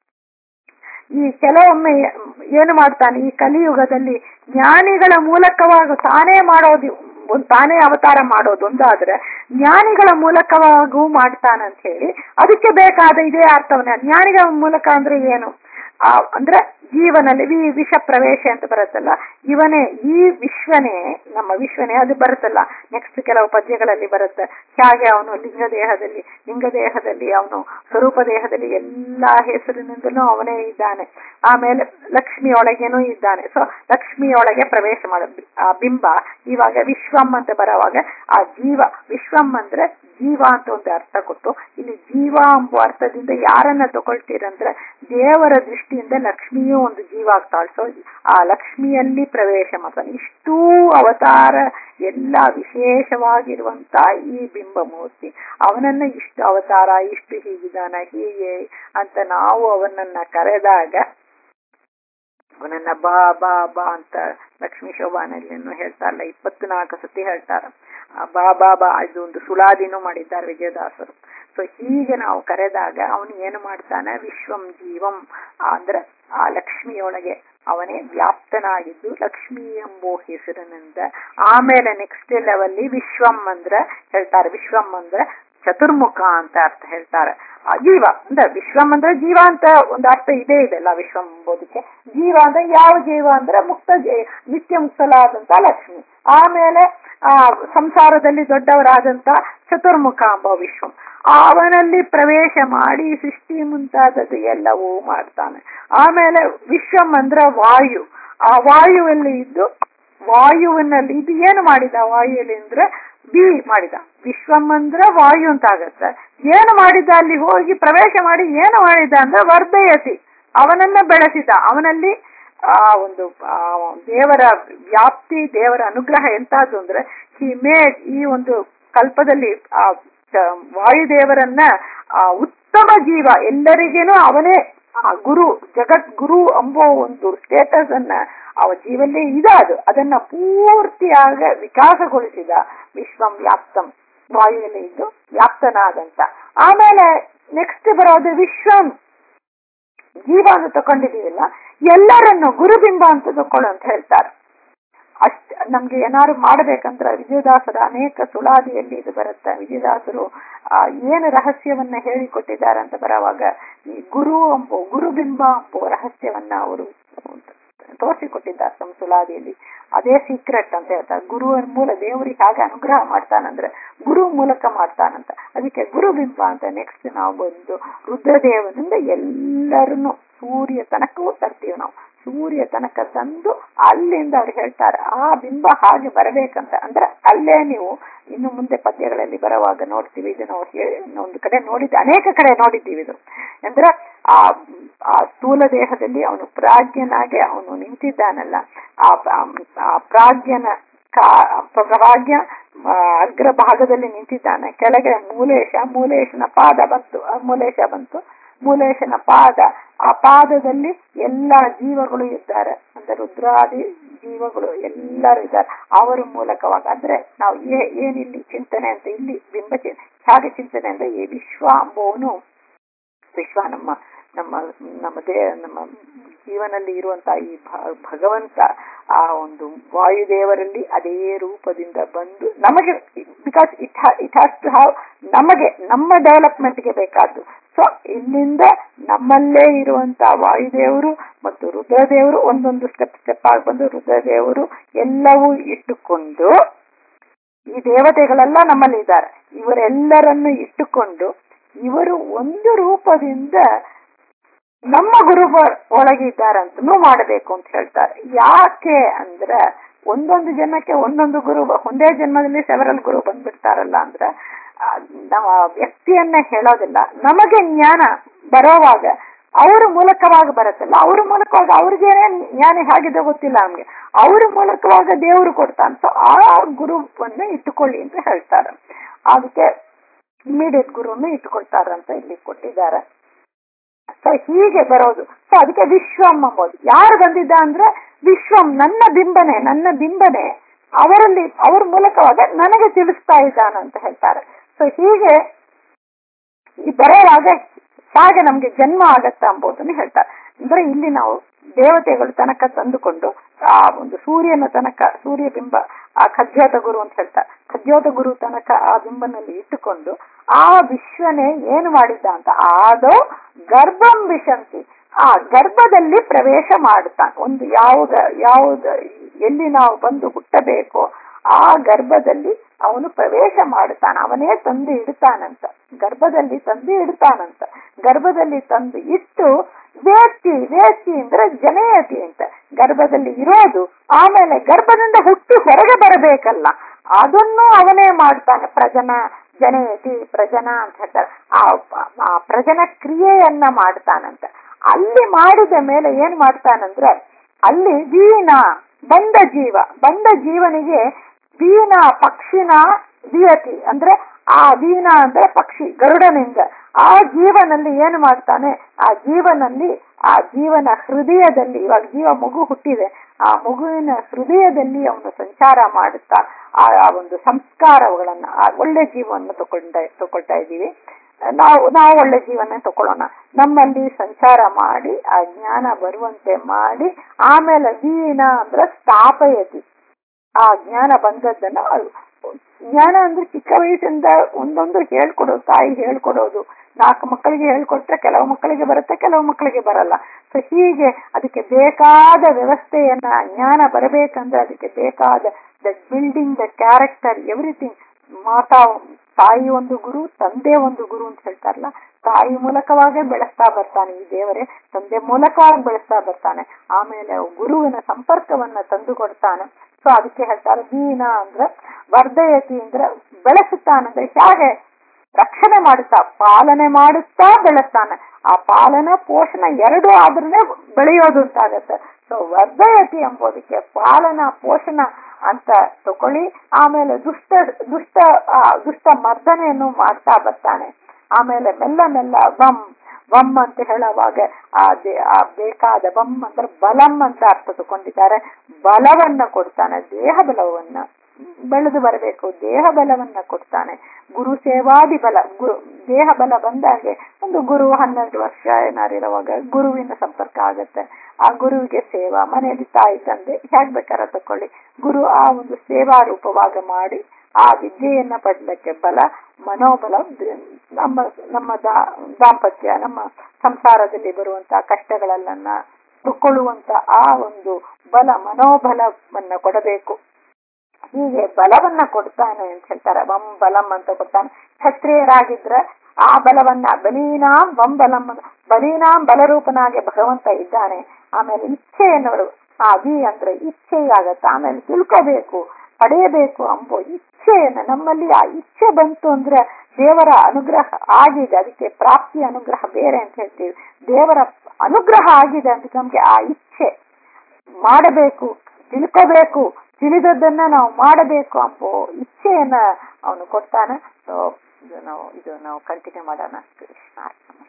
ಈ ಕೆಲವೊಮ್ಮೆ ಏನು ಮಾಡ್ತಾನೆ ಈ ಕಲಿಯುಗದಲ್ಲಿ ಜ್ಞಾನಿಗಳ ಮೂಲಕವಾಗಿ ತಾನೇ ಮಾಡೋದು ಒಂದ್ ತಾನೇ ಅವತಾರ ಮಾಡೋದು ಒಂದಾದ್ರೆ ಜ್ಞಾನಿಗಳ ಮೂಲಕವಾಗೂ ಮಾಡ್ತಾನಂತ ಹೇಳಿ ಅದಕ್ಕೆ ಬೇಕಾದ ಇದೇ ಅರ್ಥವನ್ನ ಜ್ಞಾನಿಗಳ ಮೂಲಕ ಅಂದ್ರೆ ಏನು ಆ ಅಂದ್ರೆ ಜೀವನಲ್ಲಿ ವಿ ವಿಷ ಪ್ರವೇಶ ಅಂತ ಬರುತ್ತಲ್ಲ ಇವನೇ ಈ ವಿಶ್ವನೇ ನಮ್ಮ ವಿಶ್ವನೇ ಅದು ಬರುತ್ತಲ್ಲ ನೆಕ್ಸ್ಟ್ ಕೆಲವು ಪದ್ಯಗಳಲ್ಲಿ ಬರುತ್ತೆ ಹೇಗೆ ಅವನು ಲಿಂಗ ದೇಹದಲ್ಲಿ ಲಿಂಗ ದೇಹದಲ್ಲಿ ಅವನು ಸ್ವರೂಪ ದೇಹದಲ್ಲಿ ಎಲ್ಲಾ ಹೆಸರಿನಿಂದಲೂ ಅವನೇ ಇದ್ದಾನೆ ಆಮೇಲೆ ಲಕ್ಷ್ಮಿಯೊಳಗೇನೂ ಇದ್ದಾನೆ ಸೊ ಲಕ್ಷ್ಮಿಯೊಳಗೆ ಪ್ರವೇಶ ಮಾಡ ಆ ಬಿಂಬ ಇವಾಗ ವಿಶ್ವಂ ಅಂತ ಬರೋವಾಗ ಆ ಜೀವ ವಿಶ್ವಂ ಅಂದ್ರೆ ಜೀವ ಅಂತ ಒಂದು ಅರ್ಥ ಕೊಟ್ಟು ಇಲ್ಲಿ ಜೀವ ಎಂಬ ಅರ್ಥದಿಂದ ಯಾರನ್ನ ತಗೊಳ್ತೀರಂದ್ರೆ ದೇವರ ದೃಷ್ಟಿಯಿಂದ ಲಕ್ಷ್ಮಿಯೂ ಒಂದು ಜೀವ ಆಗ್ತಾಳೆ ಸೊ ಆ ಲಕ್ಷ್ಮಿಯಲ್ಲಿ ಪ್ರವೇಶ ಮಾಡ್ತಾನೆ ಇಷ್ಟೂ ಅವತಾರ ಎಲ್ಲ ವಿಶೇಷವಾಗಿರುವಂತ ಈ ಬಿಂಬ ಮೂರ್ತಿ ಅವನನ್ನ ಇಷ್ಟು ಅವತಾರ ಇಷ್ಟು ಹೀಗಿದಾನ ಹೀಗೆ ಅಂತ ನಾವು ಅವನನ್ನ ಕರೆದಾಗ ಅವನನ್ನ ಬಾ ಬಾ ಬಾ ಅಂತ ಲಕ್ಷ್ಮೀ ಶೋಭಾನಲ್ಲಿನೂ ಹೇಳ್ತಾರಲ್ಲ ಇಪ್ಪತ್ನಾಲ್ಕು ಸತಿ ಹೇಳ್ತಾರ ಆ ಬಾ ಬಾ ಬಾ ಇದು ಒಂದು ಸುಳಾದಿನೂ ಮಾಡಿದ್ದಾರೆ ವಿಜಯದಾಸರು ಸೊ ಹೀಗೆ ನಾವು ಕರೆದಾಗ ಅವನು ಏನು ಮಾಡ್ತಾನೆ ವಿಶ್ವಂ ಜೀವಂ ಅಂದ್ರೆ ಆ ಲಕ್ಷ್ಮಿಯೊಳಗೆ ಅವನೇ ವ್ಯಾಪ್ತನಾಗಿದ್ದು ಲಕ್ಷ್ಮಿ ಎಂಬೋ ಹೆಸರಿನಿಂದ ಆಮೇಲೆ ನೆಕ್ಸ್ಟ್ ಲೆವೆಲ್ಲಿ ವಿಶ್ವಂ ಅಂದ್ರೆ ಹೇಳ್ತಾರೆ ವಿಶ್ವಂ ಅಂದ್ರೆ ಚತುರ್ಮುಖ ಅಂತ ಅರ್ಥ ಹೇಳ್ತಾರೆ ಆ ಜೀವ ಅಂದ್ರೆ ವಿಶ್ವಂ ಅಂದ್ರೆ ಜೀವ ಅಂತ ಒಂದು ಅರ್ಥ ಇದೇ ಇದೆಲ್ಲ ವಿಶ್ವಂ ಎಂಬುದಕ್ಕೆ ಜೀವ ಅಂದ್ರೆ ಯಾವ ಜೀವ ಅಂದ್ರೆ ಮುಕ್ತ ಜೀ- ನಿತ್ಯ ಮುಕ್ತಲಾದಂತ ಲಕ್ಷ್ಮಿ ಆಮೇಲೆ ಆ ಸಂಸಾರದಲ್ಲಿ ದೊಡ್ಡವರಾದಂತ ಚತುರ್ಮುಖ ಎಂಬ ವಿಶ್ವಂ ಅವನಲ್ಲಿ ಪ್ರವೇಶ ಮಾಡಿ ಸೃಷ್ಟಿ ಮುಂತಾದದ್ದು ಎಲ್ಲವೂ ಮಾಡ್ತಾನೆ ಆಮೇಲೆ ವಿಶ್ವಂ ಅಂದ್ರೆ ವಾಯು ಆ ವಾಯುವಲ್ಲಿ ಇದ್ದು ವಾಯುವಿನಲ್ಲಿ ಇದು ಏನು ಮಾಡಿದ ವಾಯುವಲ್ಲಿ ಅಂದ್ರೆ ಬಿ ಮಾಡಿದ ವಿಶ್ವಂ ಅಂದ್ರೆ ವಾಯು ಅಂತ ಆಗತ್ತೆ ಏನು ಮಾಡಿದ ಅಲ್ಲಿ ಹೋಗಿ ಪ್ರವೇಶ ಮಾಡಿ ಏನು ಮಾಡಿದ ಅಂದ್ರೆ ವರ್ಧಯತಿ ಅವನನ್ನ ಬೆಳೆಸಿದ ಅವನಲ್ಲಿ ಆ ಒಂದು ಆ ದೇವರ ವ್ಯಾಪ್ತಿ ದೇವರ ಅನುಗ್ರಹ ಎಂತದ್ದು ಅಂದ್ರೆ ಹಿ ಮೇಡ್ ಈ ಒಂದು ಕಲ್ಪದಲ್ಲಿ ಆ ತ- ವಾಯುದೇವರನ್ನ ಆ ಉತ್ತಮ ಜೀವ ಎಲ್ಲರಿಗೇನು ಅವನೇ ಆ ಗುರು ಜಗತ್ ಗುರು ಎಂಬೋ ಒಂದು ಸ್ಟೇಟಸ್ ಅನ್ನ ಅವ ಜೀವಲ್ಲೇ ಇದೆ ಅದು ಅದನ್ನ ಪೂರ್ತಿಯಾಗ ವಿಕಾಸಗೊಳಿಸಿದ ವಿಶ್ವಂ ವ್ಯಾಪ್ತಂ ವಾಯುವಿನಲ್ಲಿ ಇದ್ದು ವ್ಯಾಪ್ತನಾದಂತ ಆಮೇಲೆ ನೆಕ್ಸ್ಟ್ ಬರೋದು ವಿಶ್ವಂ ಜೀವ ಅಂತ ತಕೊಂಡಿದೀವಿಲ್ಲ ಎಲ್ಲರನ್ನು ಗುರುಬಿಂಬ ಅಂತ ತಕೊಳ್ಳು ಅಂತ ಹೇಳ್ತಾರೆ ಅಷ್ಟ ನಮ್ಗೆ ಏನಾದ್ರು ಮಾಡಬೇಕಂದ್ರೆ ವಿಜಯದಾಸರ ಅನೇಕ ಸುಳಾದಿಯಲ್ಲಿ ಇದು ಬರುತ್ತೆ ವಿಜಯದಾಸರು ಆ ಏನು ರಹಸ್ಯವನ್ನ ಹೇಳಿಕೊಟ್ಟಿದ್ದಾರೆ ಅಂತ ಬರುವಾಗ ಈ ಗುರು ಎಂಬ ಗುರುಬಿಂಬ ಎಂಬ ರಹಸ್ಯವನ್ನ ಅವರು ತೋರಿಸಿಕೊಟ್ಟಿದ್ದಾರೆ ತಮ್ಮ ಸುಳಾದಿಯಲ್ಲಿ ಅದೇ ಸೀಕ್ರೆಟ್ ಅಂತ ಹೇಳ್ತಾರೆ ಗುರುವ ಮೂಲ ದೇವರಿಗೆ ಹಾಗೆ ಅನುಗ್ರಹ ಮಾಡ್ತಾನಂದ್ರೆ ಗುರು ಮೂಲಕ ಮಾಡ್ತಾನಂತ ಅದಕ್ಕೆ ಗುರುಬಿಂಬ ಅಂತ ನೆಕ್ಸ್ಟ್ ನಾವು ಬಂದು ರುದ್ರದೇವನಿಂದ ಎಲ್ಲರನ್ನು ಸೂರ್ಯ ತನಕವೂ ತರ್ತೀವಿ ನಾವು ಸೂರ್ಯ ತನಕ ತಂದು ಅಲ್ಲಿಂದ ಅವ್ರು ಹೇಳ್ತಾರೆ ಆ ಬಿಂಬ ಹಾಗೆ ಬರಬೇಕಂತ ಅಂದ್ರೆ ಅಲ್ಲೇ ನೀವು ಇನ್ನು ಮುಂದೆ ಪದ್ಯಗಳಲ್ಲಿ ಬರುವಾಗ ನೋಡ್ತೀವಿ ಇದು ನಾವು ಹೇಳಿ ಒಂದು ಕಡೆ ನೋಡಿದ್ದೆ ಅನೇಕ ಕಡೆ ನೋಡಿದ್ದೀವಿ ಇದು ಅಂದ್ರೆ ಆ ಆ ಸ್ಥೂಲ ದೇಹದಲ್ಲಿ ಅವನು ಪ್ರಾಜ್ಞನಾಗೆ ಅವನು ನಿಂತಿದ್ದಾನಲ್ಲ ಆ ಆ ಪ್ರಾಜ್ಞನ ಕಾ- ಪ್ರಾಜ್ಞ ಆ, ಅಗ್ರ ಭಾಗದಲ್ಲಿ ನಿಂತಿದ್ದಾನೆ ಕೆಳಗೆ ಮೂಲೇಶ ಮೂಲೇಶನ ಪಾದ ಬಂತು ಆ ಮೂಲೇಶ ಬಂತು ಮೂಲೇಶನ ಪಾದ ಆ ಪಾದದಲ್ಲಿ ಎಲ್ಲಾ ಜೀವಗಳು ಇದ್ದಾರೆ ಅಂದ್ರೆ ರುದ್ರಾದಿ ಜೀವಗಳು ಎಲ್ಲರೂ ಇದ್ದಾರೆ ಅವರ ಮೂಲಕವಾಗಿ ಅಂದ್ರೆ ನಾವು ಏ- ಏನಿಲ್ಲಿ ಚಿಂತನೆ ಅಂತ ಇಲ್ಲಿ ಬಿಂಬ ಚಿ- ಹೇಗೆ ಚಿಂತನೆ ಅಂದ್ರೆ ಈ ವಿಶ್ವ ಎಂಬುವನು ವಿಶ್ವ ನಮ್ಮ ನಮ್ಮ ನಮ್ಮ ದೇ ನಮ್ಮ ಜೀವನಲ್ಲಿ ಇರುವಂತಹ ಈ ಭ- ಭಗವಂತ ಆ ಒಂದು ವಾಯುದೇವರಲ್ಲಿ ಅದೇ ರೂಪದಿಂದ ಬಂದು ನಮಗೆ because it it has to have ನಮಗೆ ನಮ್ಮ ಡೆವಲಪ್ಮೆಂಟ್ಗೆ ಬೇಕಾದ್ದು ಸೊ ಇಲ್ಲಿಂದ ನಮ್ಮಲ್ಲೇ ಇರುವಂತ ವಾಯುದೇವರು ಮತ್ತು ರುದ್ರದೇವರು ಒಂದೊಂದು ಸ್ಟೆಪ್ ಸ್ಟೆಪ್ ಆಗಿ ಬಂದು ರುದ್ರದೇವರು ಎಲ್ಲವೂ ಇಟ್ಟುಕೊಂಡು ಈ ದೇವತೆಗಳೆಲ್ಲ ನಮ್ಮಲ್ಲಿ ಇದ್ದಾರೆ ಇವರೆಲ್ಲರನ್ನು ಇಟ್ಟುಕೊಂಡು ಇವರು ಒಂದು ರೂಪದಿಂದ ನಮ್ಮ ಗುರು ಒಳಗೆ ಇದ್ದಾರಂತನೂ ಮಾಡಬೇಕು ಅಂತ ಹೇಳ್ತಾರೆ ಯಾಕೆ ಅಂದ್ರೆ ಒಂದೊಂದು ಜನಕ್ಕೆ ಒಂದೊಂದು ಗುರು ಒಂದೇ ಜನ್ಮದಲ್ಲಿ ಸೆವೆರಲ್ ಗುರು ಬಂದ್ಬಿಡ್ತಾರಲ್ಲ ಅಂದ್ರೆ ಆ, ನಮ್ಮ ವ್ಯಕ್ತಿಯನ್ನ ಹೇಳೋದಿಲ್ಲ ನಮಗೆ ಜ್ಞಾನ ಬರೋವಾಗ ಅವರ ಮೂಲಕವಾಗಿ ಬರುತ್ತಲ್ಲ ಅವ್ರ ಮೂಲಕವಾಗಿ ಅವ್ರಿಗೇನೆ ಜ್ಞಾನ ಹೇಗಿದೆ ಗೊತ್ತಿಲ್ಲ ನಮ್ಗೆ ಅವ್ರ ಮೂಲಕವಾಗ ದೇವರು ಕೊಡ್ತಾನೆ ಸೊ ಆ ಗುರುವನ್ನ ಇಟ್ಟುಕೊಳ್ಳಿ ಅಂತ ಹೇಳ್ತಾರೆ ಅದಕ್ಕೆ ಇಮಿಡಿಯೇಟ್ ಗುರುವನ್ನು ಇಟ್ಟುಕೊಳ್ತಾರಂತ ಇಲ್ಲಿ ಕೊಟ್ಟಿದ್ದಾರೆ ಸೊ ಹೀಗೆ ಬರೋದು ಸೊ ಅದಕ್ಕೆ ವಿಶ್ವಂ ಎಂಬುದು ಯಾರು ಬಂದಿದ್ದ ಅಂದ್ರೆ ವಿಶ್ವಂ ನನ್ನ ಬಿಂಬನೆ ನನ್ನ ಬಿಂಬನೆ ಅವರಲ್ಲಿ ಅವ್ರ ಮೂಲಕವಾಗ ನನಗೆ ತಿಳಿಸ್ತಾ ಇದ್ದಾನಂತ ಹೇಳ್ತಾರೆ ಸೊ ಹೀಗೆ ಈ ಬರೋವಾಗ ಹಾಗೆ ನಮ್ಗೆ ಜನ್ಮ ಆಗತ್ತ ಎಂಬುದನ್ನು ಹೇಳ್ತಾರೆ ಅಂದ್ರೆ ಇಲ್ಲಿ ನಾವು ದೇವತೆಗಳು ತನಕ ತಂದುಕೊಂಡು ಆ ಒಂದು ಸೂರ್ಯನ ತನಕ ಸೂರ್ಯ ಬಿಂಬ ಆ ಖಜ್ಜೋತ ಗುರು ಅಂತ ಹೇಳ್ತಾರೆ ಖಜ್ಜೋತ ಗುರು ತನಕ ಆ ಬಿಂಬನಲ್ಲಿ ಇಟ್ಟುಕೊಂಡು ಆ ವಿಶ್ವನೇ ಏನು ಮಾಡಿದ್ದ ಅಂತ ಆದೋ ಗರ್ಭಂ ವಿಶಂತಿ ಆ ಗರ್ಭದಲ್ಲಿ ಪ್ರವೇಶ ಮಾಡುತ್ತಾನೆ ಒಂದು ಯಾವುದ ಯಾವುದ ಎಲ್ಲಿ ನಾವು ಬಂದು ಹುಟ್ಟಬೇಕೋ ಆ ಗರ್ಭದಲ್ಲಿ ಅವನು ಪ್ರವೇಶ ಮಾಡುತ್ತಾನ ಅವನೇ ತಂದು ಇಡ್ತಾನಂತ ಗರ್ಭದಲ್ಲಿ ತಂದು ಇಡ್ತಾನಂತ ಗರ್ಭದಲ್ಲಿ ತಂದು ಇಟ್ಟು ವೇತಿ ವೇತಿ ಅಂದ್ರೆ ಜನಯತಿ ಅಂತ ಗರ್ಭದಲ್ಲಿ ಇರೋದು ಆಮೇಲೆ ಗರ್ಭದಿಂದ ಹುಟ್ಟಿ ಹೊರಗೆ ಬರಬೇಕಲ್ಲ ಅದನ್ನು ಅವನೇ ಮಾಡ್ತಾನೆ ಪ್ರಜನ ಜನಯತಿ ಪ್ರಜನ ಅಂತ ಹೇಳ್ತಾರೆ ಆ ಆ ಪ್ರಜನ ಕ್ರಿಯೆಯನ್ನ ಮಾಡ್ತಾನಂತ ಅಲ್ಲಿ ಮಾಡಿದ ಮೇಲೆ ಏನ್ ಮಾಡ್ತಾನಂದ್ರೆ ಅಲ್ಲಿ ವೀಣ ಬಂದ ಜೀವ ಬಂದ ಜೀವನಿಗೆ ವೀಣ ಪಕ್ಷಿನ ವಿಯತಿ ಅಂದ್ರೆ ಆ ವೀಣ ಅಂದ್ರೆ ಪಕ್ಷಿ ಗರುಡನಿಂದ ಆ ಜೀವನಲ್ಲಿ ಏನು ಮಾಡ್ತಾನೆ ಆ ಜೀವನಲ್ಲಿ ಆ ಜೀವನ ಹೃದಯದಲ್ಲಿ ಇವಾಗ ಜೀವ ಮಗು ಹುಟ್ಟಿದೆ ಆ ಮಗುವಿನ ಹೃದಯದಲ್ಲಿ ಅವನು ಸಂಚಾರ ಮಾಡುತ್ತಾ ಆ ಆ ಒಂದು ಸಂಸ್ಕಾರಗಳನ್ನ ಆ ಒಳ್ಳೆ ಜೀವವನ್ನು ತಗೊಂಡ ತಗೊಳ್ತಾ ಇದ್ದೀವಿ ನಾವು ನಾವು ಒಳ್ಳೆ ಜೀವನ ತಕೊಳ್ಳೋಣ ನಮ್ಮಲ್ಲಿ ಸಂಚಾರ ಮಾಡಿ ಆ ಜ್ಞಾನ ಬರುವಂತೆ ಮಾಡಿ ಆಮೇಲೆ ವೀಣ ಅಂದ್ರೆ ಸ್ಥಾಪಯತಿ ಆ ಜ್ಞಾನ ಬಂದದ್ದನ್ನ ಅದು- ಜ್ಞಾನ ಅಂದ್ರೆ ಚಿಕ್ಕ ವಯಸ್ಸಿಂದ ಒಂದೊಂದು ಹೇಳ್ಕೊಡೋದು ತಾಯಿ ಹೇಳ್ಕೊಡೋದು ನಾಲ್ಕು ಮಕ್ಕಳಿಗೆ ಹೇಳ್ಕೊಟ್ರೆ ಕೆಲವು ಮಕ್ಕಳಿಗೆ ಬರುತ್ತೆ ಕೆಲವು ಮಕ್ಕಳಿಗೆ ಬರಲ್ಲ ಸೊ ಹೀಗೆ ಅದಕ್ಕೆ ಬೇಕಾದ ವ್ಯವಸ್ಥೆಯನ್ನ ಜ್ಞಾನ ಬರಬೇಕಂದ್ರೆ ಅದಕ್ಕೆ ಬೇಕಾದ the building the character everything ಮಾತಾ ತಾಯಿ ಒಂದು ಗುರು ತಂದೆ ಒಂದು ಗುರು ಅಂತ ಹೇಳ್ತಾರಲ್ಲ ತಾಯಿ ಮೂಲಕವಾಗೇ ಬೆಳೆಸ್ತಾ ಬರ್ತಾನೆ ಈ ದೇವರೇ ತಂದೆ ಮೂಲಕವಾಗಿ ಬೆಳೆಸ್ತಾ ಬರ್ತಾನೆ ಆಮೇಲೆ ಗುರುವಿನ ಸಂಪರ್ಕವನ್ನ ತಂದು ಕೊಡ್ತಾನೆ ಸೊ ಅದಕ್ಕೆ ಹೇಳ್ತಾರೆ ದೀನ ಅಂದ್ರೆ ವರ್ಧಯತಿ ಅಂದ್ರೆ ಬೆಳೆಸುತ್ತಾನಂದ್ರೆ ಹೇಗೆ ರಕ್ಷಣೆ ಮಾಡುತ್ತಾ ಪಾಲನೆ ಮಾಡುತ್ತಾ ಬೆಳೆಸ್ತಾನೆ ಆ ಪಾಲನ ಪೋಷಣ ಎರಡು ಆದ್ರೇ ಬೆಳೆಯೋದು ಅಂತಾಗತ್ತೆ ಸೊ ವರ್ಧಯತಿ ಎಂಬುದಕ್ಕೆ ಪಾಲನ ಪೋಷಣ ಅಂತ ತಕೊಳ್ಳಿ ಆಮೇಲೆ ದುಷ್ಟ ದುಷ್ಟ ಆ, ದುಷ್ಟ ಮರ್ದನೆಯನ್ನು ಮಾಡ್ತಾ ಬರ್ತಾನೆ ಆಮೇಲೆ ಮೆಲ್ಲ ಮೆಲ್ಲ ವಂ ವಂ ಅಂತ ಹೇಳುವಾಗ ಆ ದೇ- ಆ ಬೇಕಾದ ವಂ ಅಂದ್ರೆ ಬಲಂ ಅಂತ ಅರ್ಥ ತಗೊಂಡಿದ್ದಾರೆ ಬಲವನ್ನ ಕೊಡ್ತಾನೆ ದೇಹ ಬಲವನ್ನ ಬೆಳೆದು ಬರಬೇಕು ದೇಹ ಬಲವನ್ನ ಕೊಡ್ತಾನೆ ಗುರು ಸೇವಾದಿ ಬಲ ಗುರು ದೇಹ ಬಲ ಬಂದಾಗೆ ಒಂದು ಗುರು ಹನ್ನೆರಡು ವರ್ಷ ಏನಾರು ಇರುವಾಗ ಗುರುವಿನ ಸಂಪರ್ಕ ಆಗತ್ತೆ ಆ ಗುರುವಿಗೆ ಸೇವಾ ಮನೆಯಲ್ಲಿ ತಾಯಿ ತಂದೆ ಹೇಗ್ ಬೇಕಾರ ತಕೊಳ್ಳಿ ಗುರು ಆ ಒಂದು ಸೇವಾ ರೂಪವಾಗ ಮಾಡಿ ಆ ವಿದ್ಯೆಯನ್ನ ಪಡ್ಲಿಕ್ಕೆ ಬಲ ಮನೋಬಲ ದ- ನಮ್ಮ ನಮ್ಮ ದಾ- ದಾಂಪತ್ಯ ನಮ್ಮ ಸಂಸಾರದಲ್ಲಿ ಬರುವಂತಹ ಕಷ್ಟಗಳನ್ನ ತಕ್ಕೊಳ್ಳುವಂತ ಆ ಒಂದು ಬಲ ಮನೋಬಲವನ್ನ ಕೊಡಬೇಕು ಹೀಗೆ ಬಲವನ್ನ ಕೊಡ್ತಾನೆ ಅಂತ ಹೇಳ್ತಾರೆ ವಂ ಬಲಂ ಅಂತ ಕೊಡ್ತಾನೆ ಕ್ಷತ್ರಿಯರಾಗಿದ್ರೆ ಆ ಬಲವನ್ನ ಬಲೀನಾಂ ವಂ ಬಲಂ ಅಂತ- ಬಲೀನಾಂ ಬಲರೂಪನಾಗಿ ಭಗವಂತ ಇದ್ದಾನೆ ಆಮೇಲೆ ಇಚ್ಛೆಯನ್ನು ಆ ವಿ ಅಂದ್ರೆ ಇಚ್ಛೆಯಾಗತ್ತೆ ಆಮೇಲೆ ತಿಳ್ಕೋಬೇಕು ಪಡೆಯಬೇಕು ಎಂಬೋ ಇಚ್ಛೆಯನ್ನ ನಮ್ಮಲ್ಲಿ ಆ ಇಚ್ಛೆ ಬಂತು ಅಂದ್ರೆ ದೇವರ ಅನುಗ್ರಹ ಆಗಿದೆ ಅದಕ್ಕೆ ಪ್ರಾಪ್ತಿ ಅನುಗ್ರಹ ಬೇರೆ ಅಂತ ಹೇಳ್ತೀವಿ ದೇವರ ಅನುಗ್ರಹ ಆಗಿದೆ ಅಂತ ನಮ್ಗೆ ಆ ಇಚ್ಛೆ ಮಾಡಬೇಕು ತಿಳ್ಕೋಬೇಕು ತಿಳಿದದ್ದನ್ನ ನಾವು ಮಾಡಬೇಕು ಎಂಬೋ ಇಚ್ಛೆಯನ್ನ ಅವನು ಕೊಡ್ತಾನೆ ಸೊ ಇದು ನಾವು ಇದು ನಾವು ಕಂಟಿನ್ಯೂ ಮಾಡೋಣ ಕೃಷ್ಣ